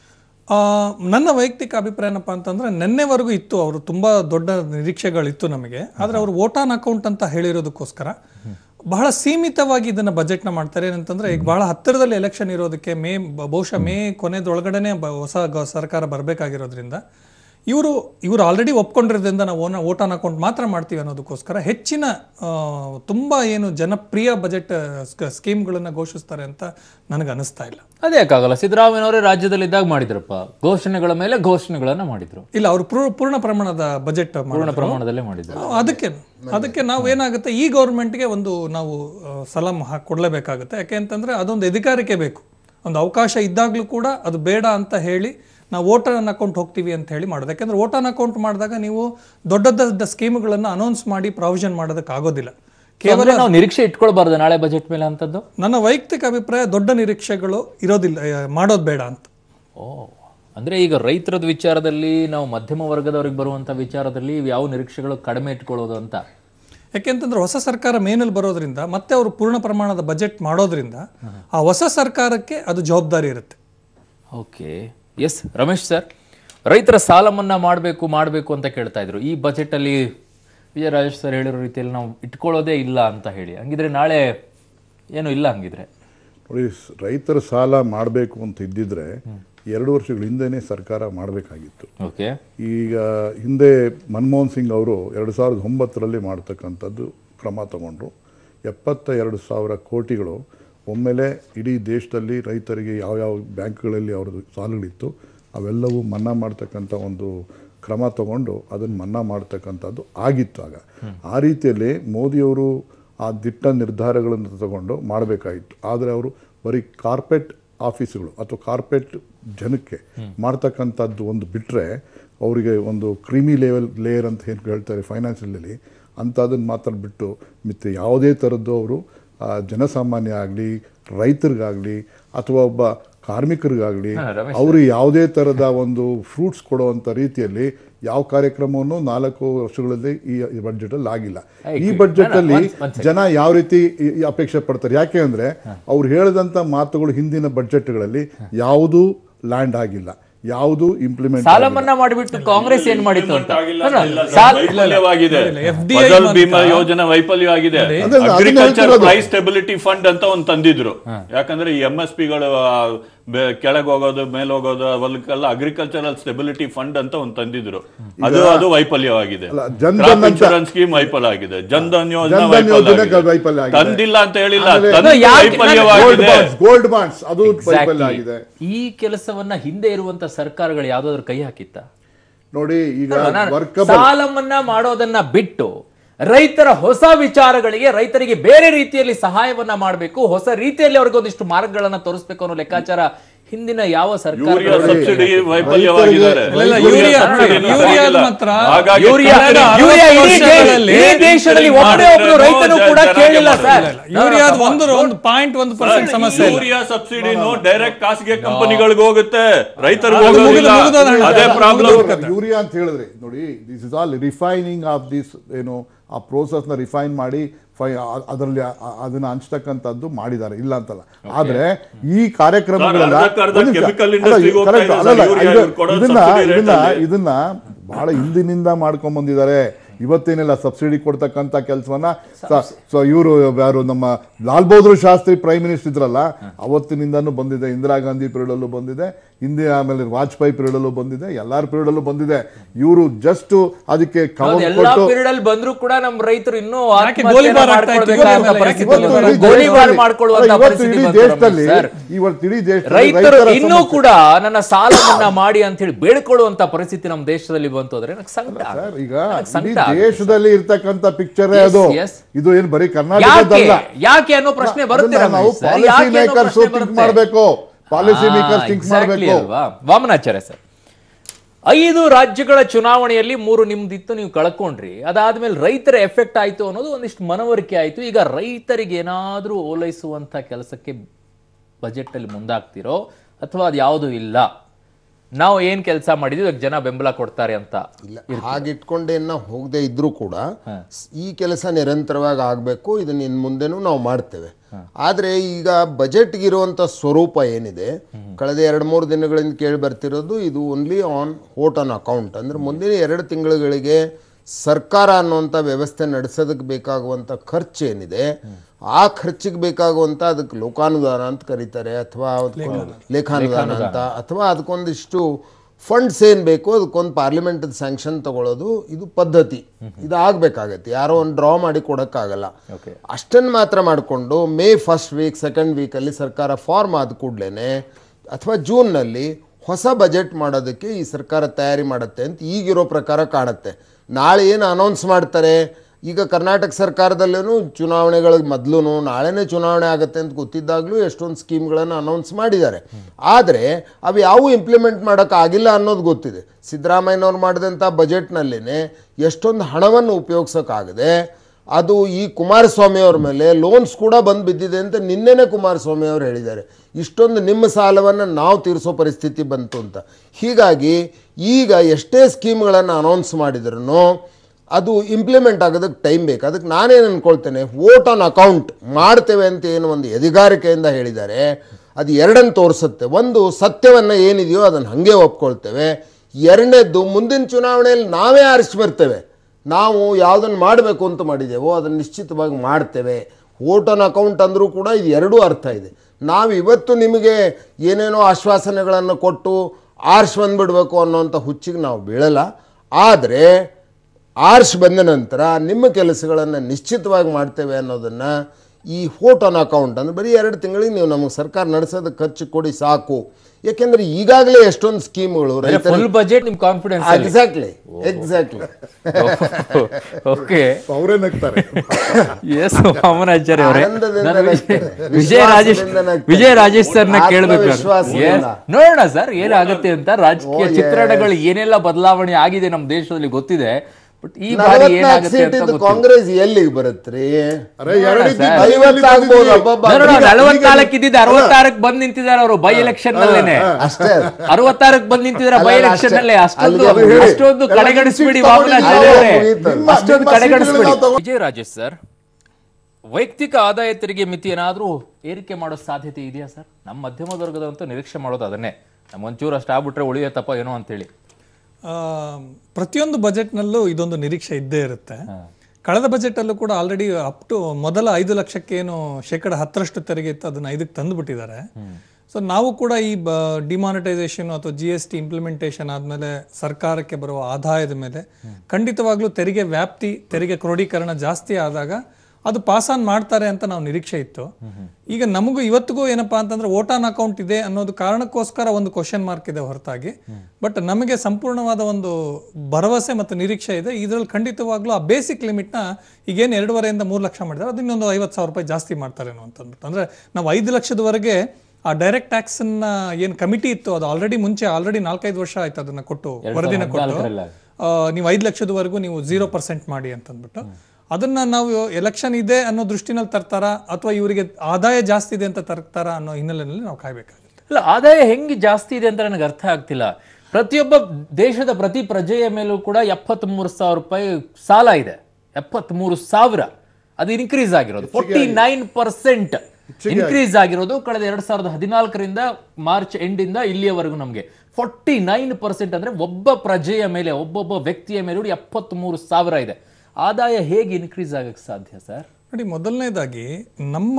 ಆ, ನನ್ನ ವೈಯಕ್ತಿಕ ಅಭಿಪ್ರಾಯ ಏನಪ್ಪ ಅಂತಂದ್ರೆ ನಿನ್ನೆವರೆಗೂ ಇತ್ತು ಅವರು ತುಂಬಾ ದೊಡ್ಡ ನಿರೀಕ್ಷೆಗಳಿತ್ತು ನಮಗೆ ಆದ್ರೆ ಅವರು ವೋಟ್ ಆನ್ ಅಕೌಂಟ್ ಅಂತ ಹೇಳಿರೋದಕ್ಕೋಸ್ಕರ ಬಹಳ ಸೀಮಿತವಾಗಿ ಇದನ್ನ ಬಜೆಟ್ನ ಮಾಡ್ತಾರೆ ಏನಂತಂದ್ರೆ ಈಗ ಬಹಳ ಹತ್ತಿರದಲ್ಲಿ ಎಲೆಕ್ಷನ್ ಇರೋದಕ್ಕೆ ಮೇ ಬ- ಬಹುಶಃ ಮೇ ಕೊನೆದೊಳಗಡೆನೆ ಬ- ಹೊಸ ಗ- ಸರ್ಕಾರ ಬರಬೇಕಾಗಿರೋದ್ರಿಂದ ಇವರು ಇವರು ಆಲ್ರೆಡಿ ಒಪ್ಕೊಂಡಿರೋದ್ರಿಂದ ನಾವು ಓನ ವೋಟ್ ಆನ್ ಅಕೌಂಟ್ ಮಾತ್ರ ಮಾಡ್ತೀವಿ ಅನ್ನೋದಕ್ಕೋಸ್ಕರ ಹೆಚ್ಚಿನ ಆ, ತುಂಬಾ ಏನು ಜನಪ್ರಿಯ ಬಜೆಟ್ ಸ್ಕೀಮ್ಗಳನ್ನ ಘೋಷಿಸ್ತಾರೆ ಅಂತ ನನಗೆ ಅನಿಸ್ತಾ ಇಲ್ಲ ಅದೇ ಯಾಕಾಗಲ್ಲ ಸಿದ್ದರಾಮಯ್ಯನವರೇ ರಾಜ್ಯದಲ್ಲಿ ಇದ್ದಾಗ ಮಾಡಿದ್ರಪ್ಪ ಘೋಷಣೆಗಳ ಮೇಲೆ ಘೋಷಣೆಗಳನ್ನ ಮಾಡಿದ್ರು ಇಲ್ಲ ಅವರು ಪೂರ್ಣ ಪ್ರಮಾಣದ ಬಜೆಟ್ ಪೂರ್ಣ ಪ್ರಮಾಣದಲ್ಲೇ ಮಾಡಿದ್ರು ಅದಕ್ಕೆ ಅದಕ್ಕೆ ನಾವು ಏನಾಗುತ್ತೆ ಈ ಗೌರ್ಮೆಂಟ್ಗೆ ಒಂದು ನಾವು ಆ, ಸಲಾಂ ಹಾಕಿ ಕೊಡಲೇಬೇಕಾಗುತ್ತೆ ಯಾಕೆ ಅಂತಂದ್ರೆ ಅದೊಂದು ಅಧಿಕಾರಕ್ಕೆ ಬೇಕು ಒಂದು ಅವಕಾಶ ಇದ್ದಾಗಲೂ ಕೂಡ ಅದು ಬೇಡ ಅಂತ ಹೇಳಿ ನಾವು ವೋಟರ್ ಅನ್ ಅಕೌಂಟ್ ಹೋಗ್ತೀವಿ ಅಂತ ಹೇಳಿ ಮಾಡೋದು ಯಾಕಂದ್ರೆ ವೋಟರ್ ಅನ್ ಅಕೌಂಟ್ ಮಾಡಿದಾಗ ನೀವು ದೊಡ್ಡ ದೊಡ್ಡ ಸ್ಕೀಮ್ಗಳನ್ನು ಅನೌನ್ಸ್ ಮಾಡಿ ಪ್ರಾವಿಷನ್ ಮಾಡೋದಕ್ಕೆ ಆಗೋದಿಲ್ಲ ಕೇವಲ ನಾವು ನಿರೀಕ್ಷೆ ಇಟ್ಕೊಳ್ಬಾರ್ದು ನಾಳೆ ಬಜೆಟ್ ಮೇಲೆ ಅಂತದ್ದು ನನ್ನ ವೈಯಕ್ತಿಕ ಅಭಿಪ್ರಾಯ ದೊಡ್ಡ ನಿರೀಕ್ಷೆಗಳು ಇರೋದಿಲ್ಲ ಆ, ಮಾಡೋದು ಬೇಡ ಅಂತ ಓ ಅಂದ್ರೆ ಈಗ ರೈತರದ ವಿಚಾರದಲ್ಲಿ ನಾವು ಮಧ್ಯಮ ವರ್ಗದವರಿಗೆ ಬರುವಂತ ವಿಚಾರದಲ್ಲಿ ಯಾವ ನಿರೀಕ್ಷೆಗಳು ಕಡಿಮೆ ಇಟ್ಕೊಳ್ಳೋದು ಅಂತ ಯಾಕೆಂತಂದ್ರೆ ಹೊಸ ಸರ್ಕಾರ ಮೇನಲ್ಲಿ ಬರೋದ್ರಿಂದ ಮತ್ತೆ ಅವರು ಪೂರ್ಣ ಪ್ರಮಾಣದ ಬಜೆಟ್ ಮಾಡೋದ್ರಿಂದ ಆ ಹೊಸ ಸರ್ಕಾರಕ್ಕೆ ಅದು ಜವಾಬ್ದಾರಿ ಇರುತ್ತೆ ಓಕೆ ಎಸ್ ರಮೇಶ್ ಸರ್ ರೈತರ ಸಾಲ ಮನ್ನಾ ಮಾಡಬೇಕು ಮಾಡಬೇಕು ಅಂತ ಕೇಳ್ತಾ ಇದ್ರು ಈ ಬಜೆಟ್ ಅಲ್ಲಿ ವಿಜಯ ರಾಜೇಶ್ ಸರ್ ಹೇಳಿರೋ ರೀತಿಯಲ್ಲಿ ನಾವು ಇಟ್ಕೊಳ್ಳೋದೇ ಇಲ್ಲ ಅಂತ ಹೇಳಿ ಹಂಗಿದ್ರೆ ನಾಳೆ ಏನು ಇಲ್ಲ ಹಂಗಿದ್ರೆ ನೋಡಿ ಸ್- ರೈತರ ಸಾಲ ಮಾಡಬೇಕು ಅಂತ ಇದ್ದಿದ್ರೆ ಎರಡು ವರ್ಷಗಳ ಹಿಂದೆನೇ ಸರ್ಕಾರ ಮಾಡಬೇಕಾಗಿತ್ತು ಓಕೆ ಈಗ ಹಿಂದೆ ಮನಮೋಹನ್ ಸಿಂಗ್ ಅವರು ಎರಡು ಸಾವಿರದ ಒಂಬತ್ತರಲ್ಲಿ ಮಾಡ್ತಕ್ಕಂಥದ್ದು ಕ್ರಮ ತಗೊಂಡ್ರು ಎಪ್ಪತ್ತ ಎರಡು ಸಾವಿರ ಕೋಟಿಗಳು ಒಮ್ಮೆಲೆ ಇಡೀ ದೇಶದಲ್ಲಿ ರೈತರಿಗೆ ಯಾವ್ಯಾವ ಬ್ಯಾಂಕ್ಗಳಲ್ಲಿ ಅವ್ರದ್ದು ಸಾಲಗಳಿತ್ತು ಅವೆಲ್ಲವೂ ಮನ್ನಾ ಮಾಡ್ತಕ್ಕಂಥ ಒಂದು ಕ್ರಮ ತಗೊಂಡು ಅದನ್ನು ಮನ್ನಾ ಮಾಡ್ತಕ್ಕಂಥದ್ದು ಆಗಿತ್ತು ಆಗ ಆ ರೀತಿಯಲ್ಲಿ ಮೋದಿಯವರು ಆ ದಿಟ್ಟ ನಿರ್ಧಾರಗಳನ್ನು ತಗೊಂಡು ಮಾಡಬೇಕಾಗಿತ್ತು ಆದರೆ ಅವರು ಬರೀ ಕಾರ್ಪೆಟ್ ಆಫೀಸುಗಳು ಅಥವಾ ಕಾರ್ಪೆಟ್ ಜನಕ್ಕೆ ಮಾಡ್ತಕ್ಕಂಥದ್ದು ಒಂದು ಬಿಟ್ಟರೆ ಅವರಿಗೆ ಒಂದು ಕ್ರೀಮಿ ಲೆವೆಲ್ ಲೇಯರ್ ಅಂತ ಏನು ಹೇಳ್ತಾರೆ ಫೈನಾನ್ಷಿಯಲಲ್ಲಿ ಅಂಥದನ್ನು ಮಾತಾಡ್ಬಿಟ್ಟು ಮತ್ತು ಯಾವುದೇ ಥರದ್ದು ಅವರು ಆ, ಜನಸಾಮಾನ್ಯ ಆಗಲಿ ರೈತರಿಗಾಗಲಿ ಅಥವಾ ಒಬ್ಬ ಕಾರ್ಮಿಕರಿಗಾಗಲಿ ಅವರು ಯಾವುದೇ ಥರದ ಒಂದು ಫ್ರೂಟ್ಸ್ ಕೊಡುವಂಥ ರೀತಿಯಲ್ಲಿ ಯಾವ ಕಾರ್ಯಕ್ರಮವನ್ನು ನಾಲ್ಕು ವರ್ಷಗಳಲ್ಲಿ ಈ ಬಡ್ಜೆಟಲ್ಲಿ ಆಗಿಲ್ಲ ಈ ಬಡ್ಜೆಟಲ್ಲಿ ಜನ ಯಾವ ರೀತಿ ಈ- ಈ ಅಪೇಕ್ಷೆ ಪಡ್ತಾರೆ ಯಾಕೆ ಅಂದ್ರೆ ಅವ್ರು ಹೇಳಿದಂಥ ಮಾತುಗಳು ಹಿಂದಿನ ಬಡ್ಜೆಟ್ಗಳಲ್ಲಿ ಯಾವುದೂ ಲ್ಯಾಂಡ್ ಆಗಿಲ್ಲ ಯಾವುದೂ ಇಂಪ್ಲಿಮೆಂಟ್ ಸಾಲ ಮನ್ನಾ ಮಾಡಿಬಿಟ್ಟು ಕಾಂಗ್ರೆಸ್ ಏನ್ ಮಾಡಿತ್ತು ಅಂತ ಅಲ್ಲ, ಇಲ್ಲ, ಸಾಲ- ವೈಫಲ್ಯವಾಗಿದೆ FDI ಫಸಲ್ ಮೂಲಕ- ಬಿಮಾ ಯೋಜನೆ ವೈಫಲ್ಯವಾಗಿದೆ ಅದನ್ನ ಅಗ್ರಿಕಲ್ಚರ್ ಹೇಳ್ತಿರೋದು. ಪ್ರೈಸ್ ಸ್ಟೆಬಿಲಿಟಿ ಫಂಡ್ ಅಂತ ಒಂದು ತಂದಿದ್ರು ಯಾಕಂದ್ರೆ ಈ ಎಂ ಎಸ್ ಪಿಗಳು ಕೆಳಗೆ ಹೋಗೋದು ಮೇಲೆ ಹೋಗೋದು ಅವಲ್ಕೆಲ್ಲ ಅಗ್ರಿಕಲ್ಚರಲ್ ಸ್ಟೆಬಿಲಿಟಿ ಫಂಡ್ ಅಂತ ಒಂದು ತಂದಿದ್ರು ಅದು ಅದು ವೈಫಲ್ಯವಾಗಿದೆ ಅಲ್ಲ, ಜನ್ ಕ್ರಾಪ್ ಧನ್ ಅಂತ- ಇನ್ಶೂರೆನ್ಸ್ ಸ್ಕೀಮ್ ವೈಫಲ್ಯ ಆಗಿದೆ ಜನ್ ಧನ್ ಯೋಜನಾ ಜನ್ ಧನ್ ಯೋಜನೆ ವೈಫಲ್ಯ ವೈಫಲ್ಯ ಆಗಿದೆ ಆಗಿದೆ. ತಂದಿಲ್ಲ ಅಂತ ಹೇಳಿಲ್ಲ ಆಮೇಲೆ- ತಂದು ಯಾಕೆ- ಗೋಲ್ಡ್ ವೈಫಲ್ಯವಾಗಿದೆ ಬಾಂಡ್ಸ್ ಗೋಲ್ಡ್ ಬಾಂಡ್ಸ್ ಅದು ವೈಫಲ್ಯ Exactly. ಆಗಿದೆ ಈ ಕೆಲಸವನ್ನ ಹಿಂದೆ ಇರುವಂತ ಸರ್ಕಾರಗಳು ಯಾವ್ದಾದ್ರು ಕೈ ಹಾಕಿತ್ತ ನೋಡಿ ಈಗ ವರ್ಕಬಲ್ ಸಾಲ ಮನ್ನಾ ಮಾಡೋದನ್ನ ಬಿಟ್ಟು ರೈತರ ಹೊಸ ವಿಚಾರಗಳಿಗೆ ರೈತರಿಗೆ ಬೇರೆ ರೀತಿಯಲ್ಲಿ ಸಹಾಯವನ್ನ ಮಾಡಬೇಕು ಹೊಸ ರೀತಿಯಲ್ಲಿ ಅವ್ರಿಗೆ ಒಂದಿಷ್ಟು ಮಾರ್ಗಗಳನ್ನ ತೋರಿಸ್ಬೇಕು ಅನ್ನೋ ಲೆಕ್ಕಾಚಾರ ಹಿಂದಿನ ಯಾವ ಸರ್ಕಾರ ಯೂರಿಯಾ ಸಬ್ಸಿಡಿ ವೈಫಲ್ಯವಾಗಿದ್ದಾರೆ ಇಲ್ಲ, ಇಲ್ಲ, ಯೂರಿಯಾ- ಸಬ್ಸಿಡಿನ ಯೂರಿಯಾದ ತಂದಿಲ್ಲ. ಮಾತ್ರ ಹಾಗಾಗಿ ಯೂರಿಯಾ ಕಳೆದ ಯೂರಿಯಾ ಅರವತ್ತು ಇಡೀ ದೇ- ವರ್ಷಗಳಲ್ಲಿ ಇಡೀ ದೇಶದಲ್ಲಿ ಒಬ್ಬನೇ ಒಬ್ರು ರೈತನು ಕೂಡ ಕೇಳಿಲ್ಲ ಸರ್ ಯೂರಿಯಾದ ಒಂದು ಒಂದು ಪಾಯಿಂಟ್ ಒಂದು ಪರ್ಸೆಂಟ್ ಸಮಸ್ಯೆ ಇಲ್ಲ ಯೂರಿಯಾ ಸಬ್ಸಿಡಿನು ಡೈರೆಕ್ಟ್ ಖಾಸಗಿ ಕಂಪನಿಗಳಿಗೆ ಹೋಗುತ್ತೆ ರೈತರಿಗೆ ಅದು ಮುಗಿದು- ಹೋಗೋದಿಲ್ಲ ಮುಗಿದು ಹಣ. ಅದೇ ಪ್ರಾಬ್ಲಮ್ ಯೂರಿಯಾ ಅಂತ ಹೇಳಿದ್ರೆ ನೋಡಿ this is all refining of this ಏನು ಆ ಪ್ರೋಸೆಸ್ ನ ರಿಫೈನ್ ಮಾಡಿ ಫೈ ಅದರಲ್ಲಿ ಅದನ್ನ ಹಂಚ್ತಕ್ಕಂಥದ್ದು ಮಾಡಿದ್ದಾರೆ ಇಲ್ಲ ಅಂತಲ್ಲ ಆದ್ರೆ ಈ ಕಾರ್ಯಕ್ರಮಗಳೆಲ್ಲ ಅರ್ಧಕ್ಕೆ ಅರ್ಧ ಒಂದ್ ನಿಮಿಷ. chemical ಅಲ್ಲ, industry ಗೆ ಹೋಗ್ತಾ correct, ಇದೆ ಅಲ್ಲಲ್ಲ, ಸರ್, ಯೂರಿಯಾ ಇದು- ಇವ್ರು ಕೊಡೋ ಇದನ್ನ subsidy rate ಇದನ್ನ ಅಲ್ಲಿ. ಇದನ್ನ ಬಹಳ ಹಿಂದಿನಿಂದ ಮಾಡ್ಕೊಂಡ್ ಬಂದಿದ್ದಾರೆ ಇವತ್ತೇನಿಲ್ಲ ಸಬ್ಸಿಡಿ ಕೊಡ್ತಕ್ಕಂಥ ಕೆಲಸವನ್ನ ಸೊ ಇವರು ಯಾರು ನಮ್ಮ ಲಾಲ್ ಬಹದ್ದೂರ್ ಶಾಸ್ತ್ರಿ ಪ್ರೈಮ್ ಮಿನಿಸ್ಟರ್ ಇದ್ರಲ್ಲ ಅವತ್ತಿನಿಂದಾನು ಬಂದಿದೆ ಇಂದಿರಾ ಗಾಂಧಿ ಪೀರಿಯಡ್ ಅಲ್ಲೂ ಬಂದಿದೆ ಹಿಂದೆ ಆಮೇಲೆ ವಾಜಪೇಯಿ ಪೀರಿಯಡ್ ಅಲ್ಲೂ ಬಂದಿದೆ ಎಲ್ಲಾರ ಪೀರಿಯಡ್ ಅಲ್ಲೂ ಬಂದಿದೆ ಇವರು ಜಸ್ಟ್ ಅದಕ್ಕೆ ಕವರ್ ಎಲ್ಲಾ ಕೊಟ್ಟು ಪೀರಿಯಡ್ ಅಲ್ಲಿ ಬಂದ್ರು ಕೂಡ ನಮ್ ರೈತರು ಇನ್ನೂ ಯಾಕೆ ಆತ್ಮಹತ್ಯೆನ ಗೋಲಿಬಾರ್ ಆಗ್ತಾ ಇತ್ತು? ಮಾಡ್ಕೊಳ್ಬೇಕಾದಂತ ಯಾಕೆ ಪರಿಸ್ಥಿತಿ ಇವತ್ತು ಬಂತು. ಇಡೀ ಗೋಲಿಬಾರ್ ದೇಶದಲ್ಲಿ- ಮಾಡ್ಕೊಳ್ಳುವಂತ ಇವತ್ತು ಪರಿಸ್ಥಿತಿ ಇಡೀ ಬಂತು ನಮಗೆ, ದೇಶದಲ್ಲಿ ಸರ್. ಇವತ್ತು ಇಡೀ ದೇಶದಲ್ಲಿ ರೈತರು ರೈತರ ಇನ್ನೂ ಸಮಸ್ಯೆ- ಕೂಡ ನನ್ನ ಸಾಲ ಮನ್ನಾ ಮಾಡಿ ಅಂತ ಹೇಳಿ ಬೇಡ್ಕೊಳ್ಳುವಂತ ಪರಿಸ್ಥಿತಿ ನಮ್ಮ ದೇಶದಲ್ಲಿ ಬಂತು ಅಂದ್ರೆ ನನಗೆ ಸಂಕಟ ಸರ್ ಈಗ ನನಗ್ ಇಡೀ ಸಂಕಟ ಆಗುತ್ತೆ. ದೇಶದಲ್ಲಿ ಇರ್ತಕ್ಕಂಥ ಪಿಕ್ಚರ್ Yes, ಅದು yes. ಇದು ಏನ್ ಬರೀ ಯಾಕೆ ಕರ್ನಾಟಕದಲ್ಲ ಯಾಕೆ ಅನ್ನೋ ಪ್ರಶ್ನೆ ಬರುತ್ತೆ ಅದನ್ನ ನಾವು ರಮೇಶ್ ಸರ್. ಪಾಲಿಸಿ ಯಾಕೆ ಅನ್ನೋ ಮೇಕರ್ಸ್ ಪ್ರಶ್ನೆ ಥಿಂಕ್ ಬರುತ್ತೆ. ಮಾಡಬೇಕು ಪಾಲಿಸಿ ಆ, ಮೇಕರ್ಸ್ ಥಿಂಕ್ exactly ಮಾಡಬೇಕು ಅಲ್ವಾ ವಾಮನಾಚಾರ್ಯ ಸರ್ ಐದು ರಾಜ್ಯಗಳ ಚುನಾವಣೆಯಲ್ಲಿ ಮೂರು ನಿಮ್ದಿತ್ತು ನೀವು ಕಳ್ಕೊಂಡ್ರಿ ಅದಾದ್ಮೇಲೆ ರೈತರ ಎಫೆಕ್ಟ್ ಆಯ್ತು ಅನ್ನೋದು ಒಂದಿಷ್ಟು ಮನವರಿಕೆ ಆಯ್ತು ಈಗ ರೈತರಿಗೆ ಏನಾದ್ರೂ ಓಲೈಸುವಂತ ಕೆಲಸಕ್ಕೆ ಬಜೆಟ್ ಅಲ್ಲಿ ಮುಂದಾಗ್ತಿರೋ ಅಥವಾ ಅದು ಯಾವುದು ಇಲ್ಲ ನಾವು ಏನ್ ಕೆಲಸ ಮಾಡಿದ್ವಿ ಇವಾಗ ಜನ ಬೆಂಬಲ ಕೊಡ್ತಾರೆ ಅಂತ ಇಲ್ಲ ಹಾಗಿಟ್ಕೊಂಡೇನ ಹೋಗದೆ ಇದ್ರೂ ಕೂಡ ಸ್- ಈ ಕೆಲಸ ನಿರಂತರವಾಗಿ ಆಗಬೇಕು ಇದನ್ನ ಇನ್ನು ಮುಂದೆನೂ ನಾವು ಮಾಡ್ತೇವೆ ಆದರೆ ಈಗ ಬಜೆಟ್ಗೆ ಇರುವಂಥ ಸ್ವರೂಪ ಏನಿದೆ ಕಳೆದ ಎರಡು ಮೂರು ದಿನಗಳಿಂದ ಕೇಳಿ ಬರ್ತಿರೋದು ಇದು only on vote on account ಅಂದ್ರೆ ಮುಂದಿನ ಎರಡು ತಿಂಗಳುಗಳಿಗೆ ಸರ್ಕಾರ ಅನ್ನುವಂಥ ವ್ಯವಸ್ಥೆ ನಡೆಸೋದಕ್ಕೆ ಬೇಕಾಗುವಂಥ ಖರ್ಚು ಏನಿದೆ ಆ ಖರ್ಚಿಗೆ ಬೇಕಾಗುವಂಥ ಅದಕ್ಕೆ ಲೋಕಾನುದಾನ ಅಂತ ಕರೀತಾರೆ ಅಥವಾ ಅದಕ್ಕೊಂದು ಲೇಖಾನುದಾನ ಅಂತ ಅಥವಾ ಅದಕ್ಕೊಂದಿಷ್ಟು ಫಂಡ್ಸ್ ಏನು ಬೇಕು ಅದಕ್ಕೊಂದು ಪಾರ್ಲಿಮೆಂಟ್ ಸ್ಯಾಂಕ್ಷನ್ ತಗೊಳ್ಳೋದು ಇದು ಪದ್ಧತಿ ಇದು ಆಗ್ಬೇಕಾಗತ್ತೆ ಯಾರೋ ಒಂದು ಡ್ರಾ ಮಾಡಿ ಕೊಡೋಕ್ಕಾಗಲ್ಲ ಅಷ್ಟನ್ನು ಮಾತ್ರ ಮಾಡಿಕೊಂಡು ಮೇ ಫಸ್ಟ್ ವೀಕ್ ಸೆಕೆಂಡ್ ವೀಕಲ್ಲಿ ಸರ್ಕಾರ ಫಾರ್ಮ್ ಆದ ಕೂಡಲೇ ಅಥವಾ ಜೂನ್ನಲ್ಲಿ ಹೊಸ ಬಜೆಟ್ ಮಾಡೋದಕ್ಕೆ ಈ ಸರ್ಕಾರ ತಯಾರಿ ಮಾಡುತ್ತೆ ಅಂತ ಈಗಿರೋ ಪ್ರಕಾರ ಕಾಣುತ್ತೆ ನಾಳೆ ಏನು ಅನೌನ್ಸ್ ಮಾಡ್ತಾರೆ ಈಗ ಕರ್ನಾಟಕ ಸರ್ಕಾರದಲ್ಲೂ ಚುನಾವಣೆಗಳಿಗೆ ಮೊದಲು ನಾಳೆನೇ ಚುನಾವಣೆ ಆಗುತ್ತೆ ಅಂತ ಗೊತ್ತಿದ್ದಾಗಲೂ ಎಷ್ಟೊಂದು ಸ್ಕೀಮ್ಗಳನ್ನು ಅನೌನ್ಸ್ ಮಾಡಿದ್ದಾರೆ ಆದರೆ ಅವು ಯಾವೂ ಇಂಪ್ಲಿಮೆಂಟ್ ಮಾಡೋಕ್ಕಾಗಿಲ್ಲ ಅನ್ನೋದು ಗೊತ್ತಿದೆ ಸಿದ್ದರಾಮಯ್ಯನವ್ರು ಮಾಡಿದಂಥ ಬಜೆಟ್ನಲ್ಲೇ ಎಷ್ಟೊಂದು ಹಣವನ್ನು ಉಪಯೋಗಿಸೋಕ್ಕಾಗದೆ ಅದು ಈ ಕುಮಾರಸ್ವಾಮಿ ಅವ್ರ ಮೇಲೆ ಲೋನ್ಸ್ ಕೂಡ ಬಂದು ಬಿದ್ದಿದೆ ಅಂತ ನಿನ್ನೆನೇ ಕುಮಾರಸ್ವಾಮಿ ಅವರು ಹೇಳಿದ್ದಾರೆ ಇಷ್ಟೊಂದು ನಿಮ್ಮ ಸಾಲವನ್ನು ನಾವು ತೀರಿಸೋ ಪರಿಸ್ಥಿತಿ ಬಂತು ಅಂತ ಹೀಗಾಗಿ ಈಗ ಎಷ್ಟೇ ಸ್ಕೀಮ್ಗಳನ್ನು ಅನೌನ್ಸ್ ಮಾಡಿದ್ರು ಅದು ಇಂಪ್ಲಿಮೆಂಟ್ ಆಗೋದಕ್ಕೆ ಟೈಮ್ ಬೇಕು ಅದಕ್ಕೆ ನಾನೇನು ಅನ್ಕೊಳ್ತೇನೆ ವೋಟ್ ಆನ್ ಅಕೌಂಟ್ ಮಾಡ್ತೇವೆ ಅಂತ ಏನು ಒಂದು ಎದಿಗಾರಿಕೆಯಿಂದ ಹೇಳಿದ್ದಾರೆ ಅದು ಎರಡನ್ನು ತೋರಿಸುತ್ತೆ ಒಂದು ಸತ್ಯವನ್ನು ಏನಿದೆಯೋ ಅದನ್ನು ಹಾಗೆ ಒಪ್ಕೊಳ್ತೇವೆ ಎರಡನೇದ್ದು ಮುಂದಿನ ಚುನಾವಣೆಯಲ್ಲಿ ನಾವೇ ಆರಿಸಿ ಬರ್ತೇವೆ ನಾವು ಯಾವುದನ್ನು ಮಾಡಬೇಕು ಅಂತ ಮಾಡಿದ್ದೇವೋ ಅದನ್ನು ನಿಶ್ಚಿತವಾಗಿ ಮಾಡ್ತೇವೆ ವೋಟ್ ಆನ್ ಅಕೌಂಟ್ ಅಂದರೂ ಕೂಡ ಇದು ಎರಡೂ ಅರ್ಥ ಇದೆ ನಾವು ಇವತ್ತು ನಿಮಗೆ ಏನೇನೋ ಆಶ್ವಾಸನೆಗಳನ್ನು ಕೊಟ್ಟು ಆರ್ಸ್ ಬಂದ್ಬಿಡ್ಬೇಕು ಅನ್ನೋಂಥ ಹುಚ್ಚಿಗೆ ನಾವು ಬೀಳಲ್ಲ ಆದರೆ ಆರ್ಸ್ ಬಂದ ನಂತರ ನಿಮ್ಮ ಕೆಲಸಗಳನ್ನು ನಿಶ್ಚಿತವಾಗಿ ಮಾಡ್ತೇವೆ ಅನ್ನೋದನ್ನು ಈ ವೋಟ್ ಆನ್ ಅಕೌಂಟ್ ಅಂದ್ರೆ ಬರೀ ಎರಡು ತಿಂಗಳಿಗೆ ನೀವು ನಮಗೆ ಸರ್ಕಾರ ನಡೆಸೋದಕ್ಕೆ ಖರ್ಚು ಕೊಡಿ ಸಾಕು ಯಾಕೆಂದ್ರೆ ಈಗಾಗಲೇ ಎಷ್ಟೊಂದು ಸ್ಕೀಮ್ಗಳು ರೈತರ ಫುಲ್ ಬಜೆಟ್ ನಿಮ್ ಕಾನ್ಫಿಡೆನ್ಸ್ ಎಕ್ಸಾಕ್ಟ್ಲಿ ಎಕ್ಸಾಕ್ಟ್ಲಿ ಓಕೆ ಅವರೇ ನಗ್ತಾರೆ ಎಸ್ ವಾಮನಾಚಾರ್ಯ ಅವರೇ ಆನಂದದಿಂದ ನಾನು ನಗ್ತಾರೆ. ವಿಜಯ ರಾಜೇಶ್ ವಿಶ್ವಾಸದಿಂದ ನಗ್ತಾರೆ. ವಿಜಯ ರಾಜೇಶ್ ಸರ್ನ ಕೇಳಬೇಕು ಆತ್ಮವಿಶ್ವಾಸದಿಂದ. ನೋಡೋಣ ಸರ್ ಏನಾಗುತ್ತೆ ಅಂತ ರಾಜಕೀಯ Oh, yes. ಚಿತ್ರಣಗಳು ಏನೆಲ್ಲ ಬದಲಾವಣೆ ಆಗಿದೆ ನಮ್ಮ ದೇಶದಲ್ಲಿ ಗೊತ್ತಿದೆ ಬಟ್ ಈ ಬಾರಿ ನಲವತ್ನಾಲ್ಕು ಏನಾಗುತ್ತೆ ಸೀಟ್ ಅಂತ ಇದ್ದು ಗೊತ್ತಿಲ್ಲ. ಕಾಂಗ್ರೆಸ್ ಎಲ್ಲಿಗೆ ಬರುತ್ತ್ರಿ ಅರೆ ಎರಡು ನೋಡೋಣ ಇದ್ದಿದ್ದು ಸರ್. ಐವತ್ತು ಆಗ್ಬೋದು ಅಬ್ಬಬ್ಬಾ. ನೋಡೋಣ, ಈಗ- ನಲವತ್ನಾಲ್ಕು ಇದ್ದಿದ್ದು ಅರವತ್ತಾರಕ್ಕೆ ಬಂದ್ ನಿಂತಿದ್ದಾರೆ ಅವರು ಬೈ ಎಲೆಕ್ಷನ್ ನಲ್ಲೇನೆ ಅಷ್ಟೇ ಅದು. ಅರವತ್ತಾರಕ್ಕೆ ಬಂದ್ ನಿಂತಿದ್ದಾರೆ ಬೈ ಅಲ್ಲ, ಎಲೆಕ್ಷನ್ ಅಷ್ಟೇ. ನಲ್ಲಿ ಅಷ್ಟೊಂದು ಅಲ್ಲಿಗೆ ಹೇಳಿ. ಅಷ್ಟೊಂದು ಎಲ್ಲ ಕಡೆಗಣಿಸ್ಬಿಡಿ ಸೀಟ್ ವಾಮನಾಚಾರ್ಯ ತಗೊಂಡಿದ್ದೀವಿ, ಅವರೇ. ಮುಗೀತು. ನಿಮ್ಮ- ಅಷ್ಟೊಂದು ನಿಮ್ಮ ಕಡೆಗಣಿಸ್ಬಿಡಿ ಸೀಟ್ಗಳನ್ನ ತಗೊಂಡು- ವಿಜಯ ರಾಜೇಶ್ ಸರ್ ವೈಯಕ್ತಿಕ ಆದಾಯ ತೆರಿಗೆ ಮಿತಿ ಏನಾದ್ರೂ ಏರಿಕೆ ಮಾಡೋ ಸಾಧ್ಯತೆ ಇದೆಯಾ ಸರ್ ನಮ್ಮ ಮಧ್ಯಮ ವರ್ಗದಂತೂ ನಿರೀಕ್ಷೆ ಮಾಡೋದು ಅದನ್ನೇ ನಮ್ಮೊಂಚೂರು ಅಷ್ಟು ಆಗ್ಬಿಟ್ರೆ ಉಳಿಯತ್ತಪ್ಪ ಏನೋ ಅಂತೇಳಿ ಆ, ಪ್ರತಿಯೊಂದು ಬಜೆಟ್ನಲ್ಲೂ ಇದೊಂದು ನಿರೀಕ್ಷೆ ಇದ್ದೇ ಇರುತ್ತೆ ಕಳೆದ ಬಜೆಟ್ ಅಲ್ಲೂ ಕೂಡ ಆಲ್ರೆಡಿ ಅಪ್ ಟು ಮೊದಲ ಐದು ಲಕ್ಷಕ್ಕೆ ಏನು ಶೇಕಡ ಹತ್ತರಷ್ಟು ತೆರಿಗೆ ಇತ್ತು ಅದನ್ನ ಐದಕ್ಕೆ ತಂದು ಬಿಟ್ಟಿದ್ದಾರೆ ಸೊ ನಾವು ಕೂಡ ಈ ಬ ಡಿಮಾನಿಟೈಸೇಷನ್ ಅಥವಾ ಜಿ ಎಸ್ ಟಿ ಇಂಪ್ಲಿಮೆಂಟೇಷನ್ ಆದಮೇಲೆ ಸರ್ಕಾರಕ್ಕೆ ಬರುವ ಆದಾಯದ ಮೇಲೆ ಖಂಡಿತವಾಗ್ಲೂ ತೆರಿಗೆ ವ್ಯಾಪ್ತಿ ತೆರಿಗೆ ಕ್ರೋಢೀಕರಣ ಜಾಸ್ತಿ ಆದಾಗ ಅದು ಪಾಸ್ ಆನ್ ಮಾಡ್ತಾರೆ ಅಂತ ನಾವು ನಿರೀಕ್ಷೆ ಇತ್ತು ಈಗ ನಮಗೂ ಇವತ್ತಿಗೂ ಏನಪ್ಪಾ ಅಂತಂದ್ರೆ ವೋಟ್ ಆನ್ ಅಕೌಂಟ್ ಇದೆ ಅನ್ನೋದು ಕಾರಣಕ್ಕೋಸ್ಕರ ಒಂದು ಕ್ವಶನ್ ಮಾರ್ಕ್ ಇದೆ ಹೊರತಾಗಿ ಬಟ್ ನಮಗೆ ಸಂಪೂರ್ಣವಾದ ಒಂದು ಭರವಸೆ ಮತ್ತು ನಿರೀಕ್ಷೆ ಇದೆ ಇದರಲ್ಲಿ ಖಂಡಿತವಾಗ್ಲೂ ಆ ಬೇಸಿಕ್ ಲಿಮಿಟ್ನ ಈಗೇನು ಎರಡೂವರೆಯಿಂದ ಮೂರು ಲಕ್ಷ ಮಾಡಿದ್ದಾರೆ ಅದು ಇನ್ನೊಂದು ಐವತ್ತು ಸಾವಿರ ರೂಪಾಯಿ ಜಾಸ್ತಿ ಮಾಡ್ತಾರೇನೋ ಅಂತಂದ್ಬಿಟ್ಟು ಅಂದ್ರೆ ನಾವು ಐದು ಲಕ್ಷದವರೆಗೆ ಆ ಡೈರೆಕ್ಟ್ ಟ್ಯಾಕ್ಸ್ ಅನ್ನ ಏನು ಕಮಿಟಿ ಇತ್ತು ಅದು ಆಲ್ರೆಡಿ ಮುಂಚೆ ಆಲ್ರೆಡಿ ನಾಲ್ಕೈದು ವರ್ಷ ಆಯ್ತು ಅದನ್ನ ಕೊಟ್ಟು ವರದಿನ ಕೊಟ್ಟು ಹದಿನಾಲ್ಕರಲ್ಲಿ ಆ, ನೀವು ಐದು ಲಕ್ಷದವರೆಗೂ ನೀವು ಝೀರೋ ಪರ್ಸೆಂಟ್ ಮಾಡಿ ಅಂತಂದ್ಬಿಟ್ಟು ಅದನ್ನ ನಾವು ಎಲೆಕ್ಷನ್ ಇದೆ ಅನ್ನೋ ದೃಷ್ಟಿನಲ್ಲಿ ತರ್ತಾರಾ ಅಥವಾ ಇವರಿಗೆ ಆದಾಯ ಜಾಸ್ತಿ ಇದೆ ಅಂತ ತರ್ತಾರಾ ಅನ್ನೋ ಹಿನ್ನೆಲೆಯಲ್ಲಿ ನಾವು ಕಾಯ್ಬೇಕಾಗುತ್ತೆ ಇಲ್ಲ ಆದಾಯ ಹೆಂಗೆ ಜಾಸ್ತಿ ಇದೆ ಅಂತ ನನಗೆ ಅರ್ಥ ಆಗ್ತಿಲ್ಲ ಪ್ರತಿಯೊಬ್ಬ ದೇಶದ ಪ್ರತಿ ಪ್ರಜೆಯ ಮೇಲೂ ಕೂಡ ಎಪ್ಪತ್ಮೂರು ಸಾವಿರ ರೂಪಾಯಿ ಸಾಲ ಇದೆ ಎಪ್ಪತ್ಮೂರು ಸಾವಿರ ಅದು ಇನ್ಕ್ರೀಸ್ ಆಗಿರೋದು ಫೋರ್ಟಿ ನೈನ್ ಪರ್ಸೆಂಟ್ ಇನ್ಕ್ರೀಸ್ ಆಗಿರೋದು ಕಳೆದ ಎರಡ್ ಸಾವಿರದ ಹದಿನಾಲ್ಕರಿಂದ ಮಾರ್ಚ್ ಎಂಡಿಂದ ಇಲ್ಲಿಯವರೆಗೂ ನಮಗೆ ಫೋರ್ಟಿ ನೈನ್ ಪರ್ಸೆಂಟ್ ಅಂದ್ರೆ ಒಬ್ಬ ಪ್ರಜೆಯ ಮೇಲೆ ಒಬ್ಬೊಬ್ಬ ವ್ಯಕ್ತಿಯ ಮೇಲೆ ಎಪ್ಪತ್ಮೂರು ಸಾವಿರ ಇದೆ ಆದಾಯ ಹೇಗೆ ಇನ್ಕ್ರೀಸ್ ಆಗಕ್ಕೆ ಸಾಧ್ಯ ಸರ್ ನೋಡಿ ಮೊದಲನೇದಾಗಿ ನಮ್ಮ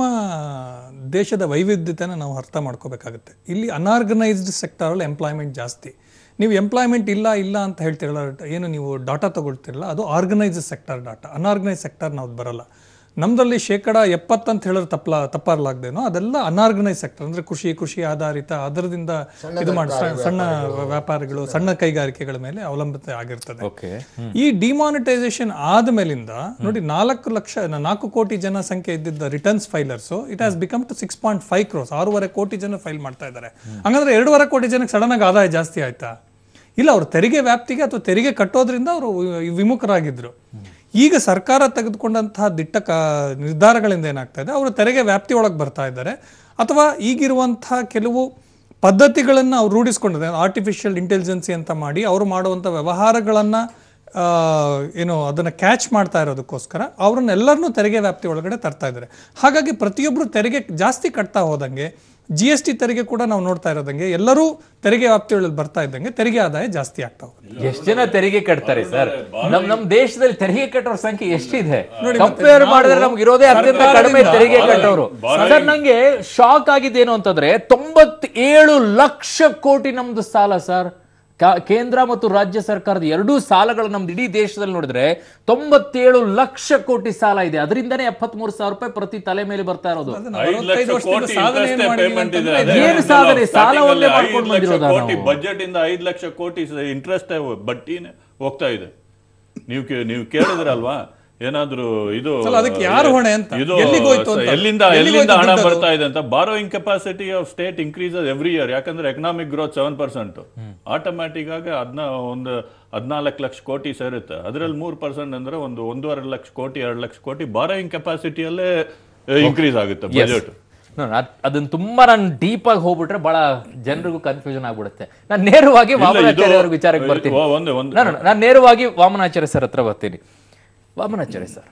ದೇಶದ ವೈವಿಧ್ಯತೆನ ನಾವು ಅರ್ಥ ಮಾಡ್ಕೋಬೇಕಾಗುತ್ತೆ ಇಲ್ಲಿ ಅನ್ಆರ್ಗನೈಸ್ಡ್ ಸೆಕ್ಟರಲ್ಲಿ ಎಂಪ್ಲಾಯ್ಮೆಂಟ್ ಜಾಸ್ತಿ ನೀವು ಎಂಪ್ಲಾಯ್ಮೆಂಟ್ ಇಲ್ಲ ಇಲ್ಲ ಅಂತ ಹೇಳ್ತಿರಲ್ಲ ಏನು ನೀವು ಡಾಟಾ ತಗೊಳ್ತಿರಲ್ಲ ಅದು organised sector data unorganised sector ನಾವು ಬರಲ್ಲ ನಮ್ದಲ್ಲಿ ಶೇಕಡ ಎಪ್ಪತ್ತಂತ ಹೇಳಿದ್ರೆ ತಪ್ಪಲ ತಪ್ಪಾರ್ಲಾಗ್ದೇನೋ ಅದೆಲ್ಲ ಅನ್ಆರ್ಗನೈಸ್ ಸೆಕ್ಟರ್ ಅಂದ್ರೆ ಕೃಷಿ ಕೃಷಿ ಆಧಾರಿತ ಅದರದಿಂದ ಇದು ಮಾಡಿ ಸಣ್ಣ ವ್ಯಾಪಾರಿಗಳು ಸಣ್ಣ ಕೈಗಾರಿಕೆಗಳ ಮೇಲೆ ಅವಲಂಬಿತ ಆಗಿರ್ತದೆ ಓಕೆ ಈ ಡಿಮಾನಿಟೈಸೇಷನ್ ಆದ್ಮೇಲಿಂದ ನೋಡಿ ನಾಲ್ಕು ಲಕ್ಷ ನಾಲ್ಕು ಕೋಟಿ ಜನ ಸಂಖ್ಯೆ ಇದ್ದಿದ್ದ returns filers it has become two six point five crores ಆರೂವರೆ ಕೋಟಿ ಜನ ಫೈಲ್ ಮಾಡ್ತಾ ಇದ್ದಾರೆ ಹಂಗಂದ್ರೆ ಎರಡೂವರೆ ಕೋಟಿ ಜನಕ್ಕೆ ಸಡನ್ ಆಗಿ ಆದಾಯ ಜಾಸ್ತಿ ಆಯ್ತಾ ಇಲ್ಲ ಅವ್ರು ತೆರಿಗೆ ವ್ಯಾಪ್ತಿಗೆ ಅಥವಾ ತೆರಿಗೆ ಕಟ್ಟೋದ್ರಿಂದ ಅವರು ವಿಮುಖರಾಗಿದ್ರು ಈಗ ಸರ್ಕಾರ ತೆಗೆದುಕೊಂಡಂತಹ ದಿಟ್ಟ ಕ ನಿರ್ಧಾರಗಳಿಂದ ಏನಾಗ್ತಾ ಇದೆ ಅವರು ತೆರಿಗೆ ವ್ಯಾಪ್ತಿ ಒಳಗೆ ಬರ್ತಾ ಇದ್ದಾರೆ ಅಥವಾ ಈಗಿರುವಂತಹ ಕೆಲವು ಪದ್ಧತಿಗಳನ್ನು ಅವ್ರು ರೂಢಿಸ್ಕೊಂಡಿದ್ದಾರೆ ಆರ್ಟಿಫಿಷಿಯಲ್ ಇಂಟೆಲಿಜೆನ್ಸಿ ಅಂತ ಮಾಡಿ ಅವರು ಮಾಡುವಂಥ ವ್ಯವಹಾರಗಳನ್ನು ಏನು ಅದನ್ನು ಕ್ಯಾಚ್ ಮಾಡ್ತಾ ಇರೋದಕ್ಕೋಸ್ಕರ ಅವ್ರನ್ನೆಲ್ಲರನ್ನೂ ತೆರಿಗೆ ವ್ಯಾಪ್ತಿ ಒಳಗಡೆ ತರ್ತಾ ಇದ್ದಾರೆ ಹಾಗಾಗಿ ಪ್ರತಿಯೊಬ್ಬರು ತೆರಿಗೆ ಜಾಸ್ತಿ ಕಟ್ತಾ ಹೋದಂಗೆ ಜಿ ಎಸ್ ಟಿ ತೆರಿಗೆ ಕೂಡ ನಾವು ನೋಡ್ತಾ ಇರೋದಂಗೆ ಎಲ್ಲರೂ ತೆರಿಗೆ ವ್ಯಾಪ್ತಿಯೊಳಗೆ ಬರ್ತಾ ಇದ್ದಂಗೆ ತೆರಿಗೆ ಆದಾಯ ಜಾಸ್ತಿ ಆಗ್ತಾ ಹೋಗುತ್ತೆ ಎಷ್ಟು ಜನ ತೆರಿಗೆ ಕಟ್ತಾರೆ ಸರ್ ನಮ್ ನಮ್ ದೇಶದಲ್ಲಿ ತೆರಿಗೆ ಕಟ್ಟೋರ ಸಂಖ್ಯೆ ಎಷ್ಟಿದೆ ನೋಡಿ ಕಂಪೇರ್ ನಾವು ಮಾಡಿದ್ರೆ ನಮ್ಗೆ ಇರೋದೇ ಅತ್ಯಂತ ಕಡಿಮೆ ಸರ್ಕಾರದಿಂದ ತೆರಿಗೆ ಕಟ್ಟೋರು ಸರ್ ನಂಗೆ ಶಾಕ್ ಆಗಿದ್ದೇನು ಅಂತಂದ್ರೆ ತೊಂಬತ್ತೇಳು ಲಕ್ಷ ಕೋಟಿ ನಮ್ದು ಸಾಲ ಸರ್ ಕಾ- ಕೇಂದ್ರ ಮತ್ತು ರಾಜ್ಯ ಸರ್ಕಾರದ ಎರಡೂ ಸಾಲಗಳು ನಮ್ದು ಇಡೀ ದೇಶದಲ್ಲಿ ನೋಡಿದ್ರೆ ತೊಂಬತ್ತೇಳು ಲಕ್ಷ ಕೋಟಿ ಸಾಲ ಇದೆ ಅದರಿಂದನೇ ಎಪ್ಪತ್ಮೂರು ಸಾವಿರ ರೂಪಾಯಿ ಪ್ರತಿ ತಲೆ ಮೇಲೆ ಬರ್ತಾ ಇರೋದು ಐದು ಲಕ್ಷ ಕೋಟಿ ಸಾಧನೆ ಏನ್ interest ಮಾಡಿದೀವಿ payment ಇದೆ. ಅಂತಂದ್ರೆ ಅದೇ ಏನು ಹೇಳಿದ್ನಲ್ಲ, ಸಾಧನೆ? starting ಸಾಲವನ್ನೇ ಅಲ್ಲಿ ಮಾಡ್ಕೊಂಡು ಐದು ಲಕ್ಷ ಬಂದಿರೋದಾ ಕೋಟಿ ನಾವು? ಬಜೆಟ್ ಇಂದ ಐದು ಲಕ್ಷ ಕೋಟಿ ಇಂಟ್ರೆಸ್ಟ್ ಬಡ್ಡಿನೇ ಹೋಗ್ತಾ ಇದೆ ನೀವು ಕೇ- ನೀವು ಕೇಳಿದ್ರಲ್ವಾ ಏನಾದ್ರೂ ಇದು ಸರ್, ಅದಕ್ಕೆ ಯಾರು ಹೊಣೆ ಅಂತ? ಇದು ಎಲ್ಲಿಗೆ ಹೋಯ್ತು ಅಂತ? ಎಲ್ಲಿಂದ ಎಲ್ಲಿಗೆ ಎಲ್ಲಿಂದ ಹೋಯ್ತು ಹಣ ದುಡ್ಡು? ಬರ್ತಾ ಇದೆ ಅಂತ borrowing capacity of state increases every year ಯಾಕಂದ್ರೆ economic growth seven percent automatic ಆಗಿ ಅದನ್ನ ಒಂದು ಹದಿನಾಲ್ಕು ಲಕ್ಷ ಕೋಟಿ ಸೇರುತ್ತೆ ಅದರಲ್ಲಿ ಮೂರು ಪರ್ಸೆಂಟ್ ಅಂದ್ರೆ ಒಂದು ಒಂದೂವರೆ ಲಕ್ಷ ಕೋಟಿ ಎರಡು ಲಕ್ಷ ಕೋಟಿ ಬಾರೋಯಿಂಗ್ ಕೆಪಾಸಿಟಿಯಲ್ಲೇ ಇನ್ಕ್ರೀಸ್ ಆಗುತ್ತೆ ಬಜೆಟ್ ನಾನು ಅದ್- ಅದನ್ನ ತುಂಬಾ ನಾನು ಡೀಪ್ ಆಗಿ ಹೋಗ್ಬಿಟ್ರೆ ಬಹಳ ಜನರಿಗೂ ಕನ್ಫ್ಯೂಷನ್ ಆಗ್ಬಿಡುತ್ತೆ ನಾನು ನೇರವಾಗಿ ವಾಮನಾಚಾರ್ಯ ಅವ್ರ ವಿಚಾರಕ್ಕೆ ಬರ್ತೀನಿ ಓ, ಒಂದೇ ಒಂದು ನಾನು ನಾನು ನೇರವಾಗಿ ವಾಮನಾಚಾರ್ಯ ಸರ್ ಹತ್ರ ಬರ್ತೀನಿ ವಾಮನಾಚಾರ್ಯ ಸರ್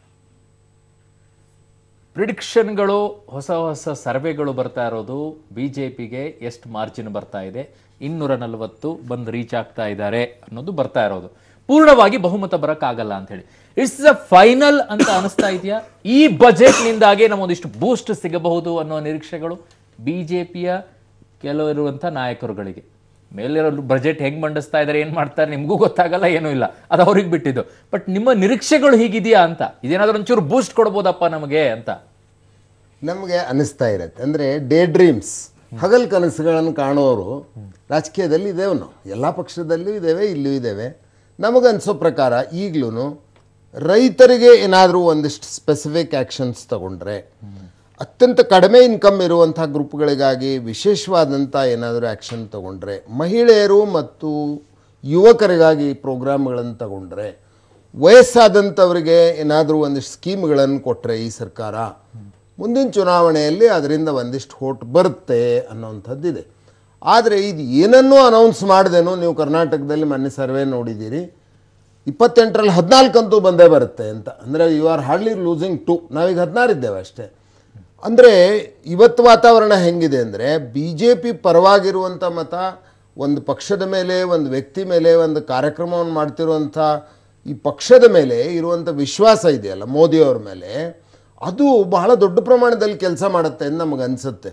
ಪ್ರಿಡಿಕ್ಷನ್ಗಳು ಹೊಸ ಹೊಸ ಸರ್ವೆಗಳು ಬರ್ತಾ ಇರೋದು ಬಿ ಜೆ ಪಿಗೆ ಎಷ್ಟು ಮಾರ್ಜಿನ್ ಬರ್ತಾ ಇದೆ ಇನ್ನೂರ ನಲವತ್ತು ಬಂದು ರೀಚ್ ಆಗ್ತಾ ಇದ್ದಾರೆ ಅನ್ನೋದು ಬರ್ತಾ ಇರೋದು ಪೂರ್ಣವಾಗಿ ಬಹುಮತ ಬರಕ್ಕಾಗಲ್ಲ ಅಂತ ಹೇಳಿ ಇಟ್ಸ್ ಅ ಫೈನಲ್ ಅಂತ ಅನಿಸ್ತಾ ಇದೆಯಾ ಈ ಬಜೆಟ್ ನಿಂದಾಗೆ ನಮ್ಮೊಂದಿಷ್ಟು ಬೂಸ್ಟ್ ಸಿಗಬಹುದು ಅನ್ನೋ ನಿರೀಕ್ಷೆಗಳು ಬಿಜೆಪಿಯ ಕೆಲವಿರುವಂಥ ನಾಯಕರುಗಳಿಗೆ ಮೇಲಿರೋ ಬಜೆಟ್ ಹೆಂಗ್ ಮಂಡಿಸ್ತಾ ಇದ್ದಾರೆ ಏನ್ ಮಾಡ್ತಾರೆ ನಿಮಗೂ ಗೊತ್ತಾಗಲ್ಲ ಏನೂ ಇಲ್ಲ ಅದು ಅವ್ರಿಗೆ ಬಿಟ್ಟಿದ್ದು ಬಟ್ ನಿಮ್ಮ ನಿರೀಕ್ಷೆಗಳು ಹೀಗಿದೆಯಾ ಅಂತ ಇದೇನಾದ್ರೂ ಒಂಚೂರು ಬೂಸ್ಟ್ ಕೊಡ್ಬೋದಪ್ಪ ನಮಗೆ ಅಂತ ನಮಗೆ ಅನಿಸ್ತಾ ಇರತ್ತೆ ಅಂದರೆ ಡೇ ಡ್ರೀಮ್ಸ್ ಹಗಲ್ ಕನಸುಗಳನ್ನು ಕಾಣುವವರು ರಾಜಕೀಯದಲ್ಲಿ ಇದ್ದೇವೆ ನಾವು ಎಲ್ಲ ಪಕ್ಷದಲ್ಲೂ ಇದ್ದೇವೆ ಇಲ್ಲೂ ಇದ್ದೇವೆ ನಮಗನ್ಸೋ ಪ್ರಕಾರ ಈಗಲೂ ರೈತರಿಗೆ ಏನಾದರೂ ಒಂದಿಷ್ಟು ಸ್ಪೆಸಿಫಿಕ್ ಆ್ಯಕ್ಷನ್ಸ್ ತಗೊಂಡ್ರೆ ಅತ್ಯಂತ ಕಡಿಮೆ ಇನ್ಕಮ್ ಇರುವಂಥ ಗ್ರೂಪ್ಗಳಿಗಾಗಿ ವಿಶೇಷವಾದಂಥ ಏನಾದರೂ ಆ್ಯಕ್ಷನ್ ತಗೊಂಡ್ರೆ ಮಹಿಳೆಯರು ಮತ್ತು ಯುವಕರಿಗಾಗಿ ಪ್ರೋಗ್ರಾಮ್ಗಳನ್ನು ತಗೊಂಡ್ರೆ ವಯಸ್ಸಾದಂಥವರಿಗೆ ಏನಾದರೂ ಒಂದಿಷ್ಟು ಸ್ಕೀಮ್ಗಳನ್ನು ಕೊಟ್ಟರೆ ಈ ಸರ್ಕಾರ ಮುಂದಿನ ಚುನಾವಣೆಯಲ್ಲಿ ಅದರಿಂದ ಒಂದಿಷ್ಟು ಹೋಟ್ ಬರುತ್ತೆ ಅನ್ನೋವಂಥದ್ದಿದೆ ಆದರೆ ಇದು ಏನನ್ನೂ ಅನೌನ್ಸ್ ಮಾಡ್ದೇನೋ ನೀವು ಕರ್ನಾಟಕದಲ್ಲಿ ಮೊನ್ನೆ ಸರ್ವೆ ನೋಡಿದ್ದೀರಿ ಇಪ್ಪತ್ತೆಂಟರಲ್ಲಿ ಹದಿನಾಲ್ಕಂತೂ ಬಂದೇ ಬರುತ್ತೆ ಅಂತ ಅಂದರೆ you are hardly losing to ನಾವೀಗ ಹದಿನಾರು ಇದ್ದೇವೆ ಅಷ್ಟೇ ಅಂದರೆ ಇವತ್ತು ವಾತಾವರಣ ಹೆಂಗಿದೆ ಅಂದರೆ ಬಿ ಜೆ ಪಿ ಪರವಾಗಿರುವಂಥ ಮತ ಒಂದು ಪಕ್ಷದ ಮೇಲೆ ಒಂದು ವ್ಯಕ್ತಿ ಮೇಲೆ ಒಂದು ಕಾರ್ಯಕ್ರಮವನ್ನು ಮಾಡ್ತಿರುವಂಥ ಈ ಪಕ್ಷದ ಮೇಲೆ ಇರುವಂಥ ವಿಶ್ವಾಸ ಇದೆಯಲ್ಲ ಮೋದಿಯವ್ರ ಮೇಲೆ ಅದು ಬಹಳ ದೊಡ್ಡ ಪ್ರಮಾಣದಲ್ಲಿ ಕೆಲಸ ಮಾಡುತ್ತೆ ಅಂತ ನಮಗೆ ಅನಿಸುತ್ತೆ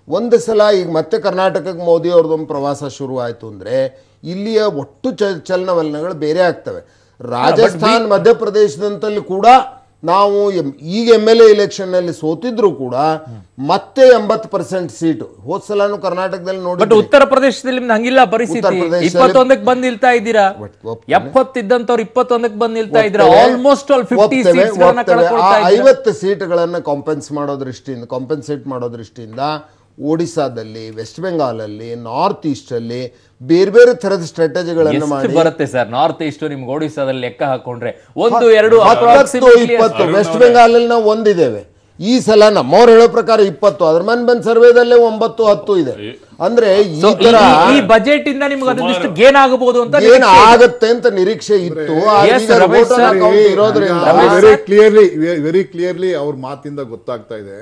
ಒಂದು ಸಲ ಈಗ ಮತ್ತೆ ಕರ್ನಾಟಕಕ್ಕೆ ಮೋದಿ ಅವ್ರದ್ದೊಂದು ಪ್ರವಾಸ ಶುರು ಆಯಿತು ಅಂದರೆ ಇಲ್ಲಿಯ ಒಟ್ಟು ಚ ಚಲನವಲನಗಳು ಬೇರೆ ಆಗ್ತವೆ ರಾಜಸ್ಥಾನ್ ಮಧ್ಯಪ್ರದೇಶದಂತಲ್ಲಿ ಕೂಡ ನಾವು ಎಂ- ಈಗ ಎಮ್ ಎಲ್ ಎ ಇಲೆಕ್ಷನ್ನಲ್ಲಿ ಸೋತಿದ್ರು ಕೂಡ ಮತ್ತೆ ಎಂಬತ್ತು ಪರ್ಸೆಂಟ್ ಸೀಟು ಹೋದ್ ಸಲಾನು ಕರ್ನಾಟಕದಲ್ಲಿ ಬಟ್ ನೋಡಿ ಉತ್ತರ ಪ್ರದೇಶದಲ್ಲಿ ನಿಮ್ದು ಹಂಗಿಲ್ಲ ಪರಿಸ್ಥಿತಿ ಉತ್ತರ ಪ್ರದೇಶದಲ್ಲಿ- ಇಪ್ಪತ್ತೊಂದಕ್ಕೆ ಬಂದ್ ನಿಲ್ತಾ ಇದ್ದೀರಾ ಒಪ್ತೇನೆ. ಎಪ್ಪತ್ತಿದ್ದಂತವ್ರು ಇಪ್ಪತ್ತೊಂದಕ್ಕೆ ಬಂದ್ ನಿಲ್ತಾ ಇದ್ದೀರಾ ಆಲ್ಮೋಸ್ಟ್ ಆಲ್ ಫಿಫ್ಟಿ ಒಪ್ತೇವೆ, ಸೀಟ್ಸ್ ಗಳನ್ನ ಒಪ್ತೇವೆ. ಕಳ್ಕೊಳ್ತಾ ಆ ಇದ್ದೀರಾ ಐವತ್ತು ಸೀಟ್ಗಳನ್ನು ಕಾಂಪೆನ್ಸ್ ಮಾಡೋ ದೃಷ್ಟಿಯಿಂದ ಕಾಂಪೆನ್ಸೇಟ್ ಮಾಡೋ ದೃಷ್ಟಿಯಿಂದ ಒಡಿಸ್ಸಾದಲ್ಲಿ ವೆಸ್ಟ್ ಬೆಂಗಾಲಲ್ಲಿ ನಾರ್ತ್ ಈಸ್ಟಲ್ಲಿ ಬೇರೆ ಬೇರೆ ಥರದ ಸ್ಟ್ರಾಟಜಿಗಳನ್ನು ಎಷ್ಟು ಮಾಡಿ ಬರುತ್ತೆ ಸರ್ ನಾರ್ತ್ ಈಸ್ಟ್ ನಿಮ್ಗೆ ಒಡಿಸ್ಸಾದಲ್ಲಿ ಲೆಕ್ಕ ಹಾಕೊಂಡ್ರೆ ಒಂದು ಎರಡು ಹತ್ತತ್ತು approximately ಇಪ್ಪತ್ತು ವೆಸ್ಟ್ ಬೆಂಗಾಲಲ್ಲಿ ನಾವು ಒಂದಿದ್ದೇವೆ ಈ ಸಲ ನಮ್ಮವ್ರು ಹೇಳೋ ಪ್ರಕಾರ ಇಪ್ಪತ್ತು ಅದ್ರ ಮನ್ ಬಂದ್ ಸರ್ವೇದಲ್ಲೇ ಒಂಬತ್ತು ಹತ್ತು ಇದೆ ಅಂದ್ರೆ ಈ So, ತರ ಈ- ಈ ಬಜೆಟ್ ಇಂದ ನಿಮ್ಗೆ ಅದೊಂದಿಷ್ಟು ಗೇನ್ ಆಗಬಹುದು ಅಂತ ಏನ್ ನಿರೀಕ್ಷೆ ಇದೆ. ಆಗತ್ತೆ ಅಂತ ನಿರೀಕ್ಷೆ ಇತ್ತು ಆದ್ರೆ Yes, ಈಗ ರಮೇಶ್ voter sir. account ಇರೋದ್ರಿಂದ ವೆರಿ ಕ್ಲಿಯರ್ಲಿ ವೆರಿ ಕ್ಲಿಯರ್ಲಿ ಅವ್ರ ಮಾತಿಂದ ಗೊತ್ತಾಗ್ತಾ ಇದೆ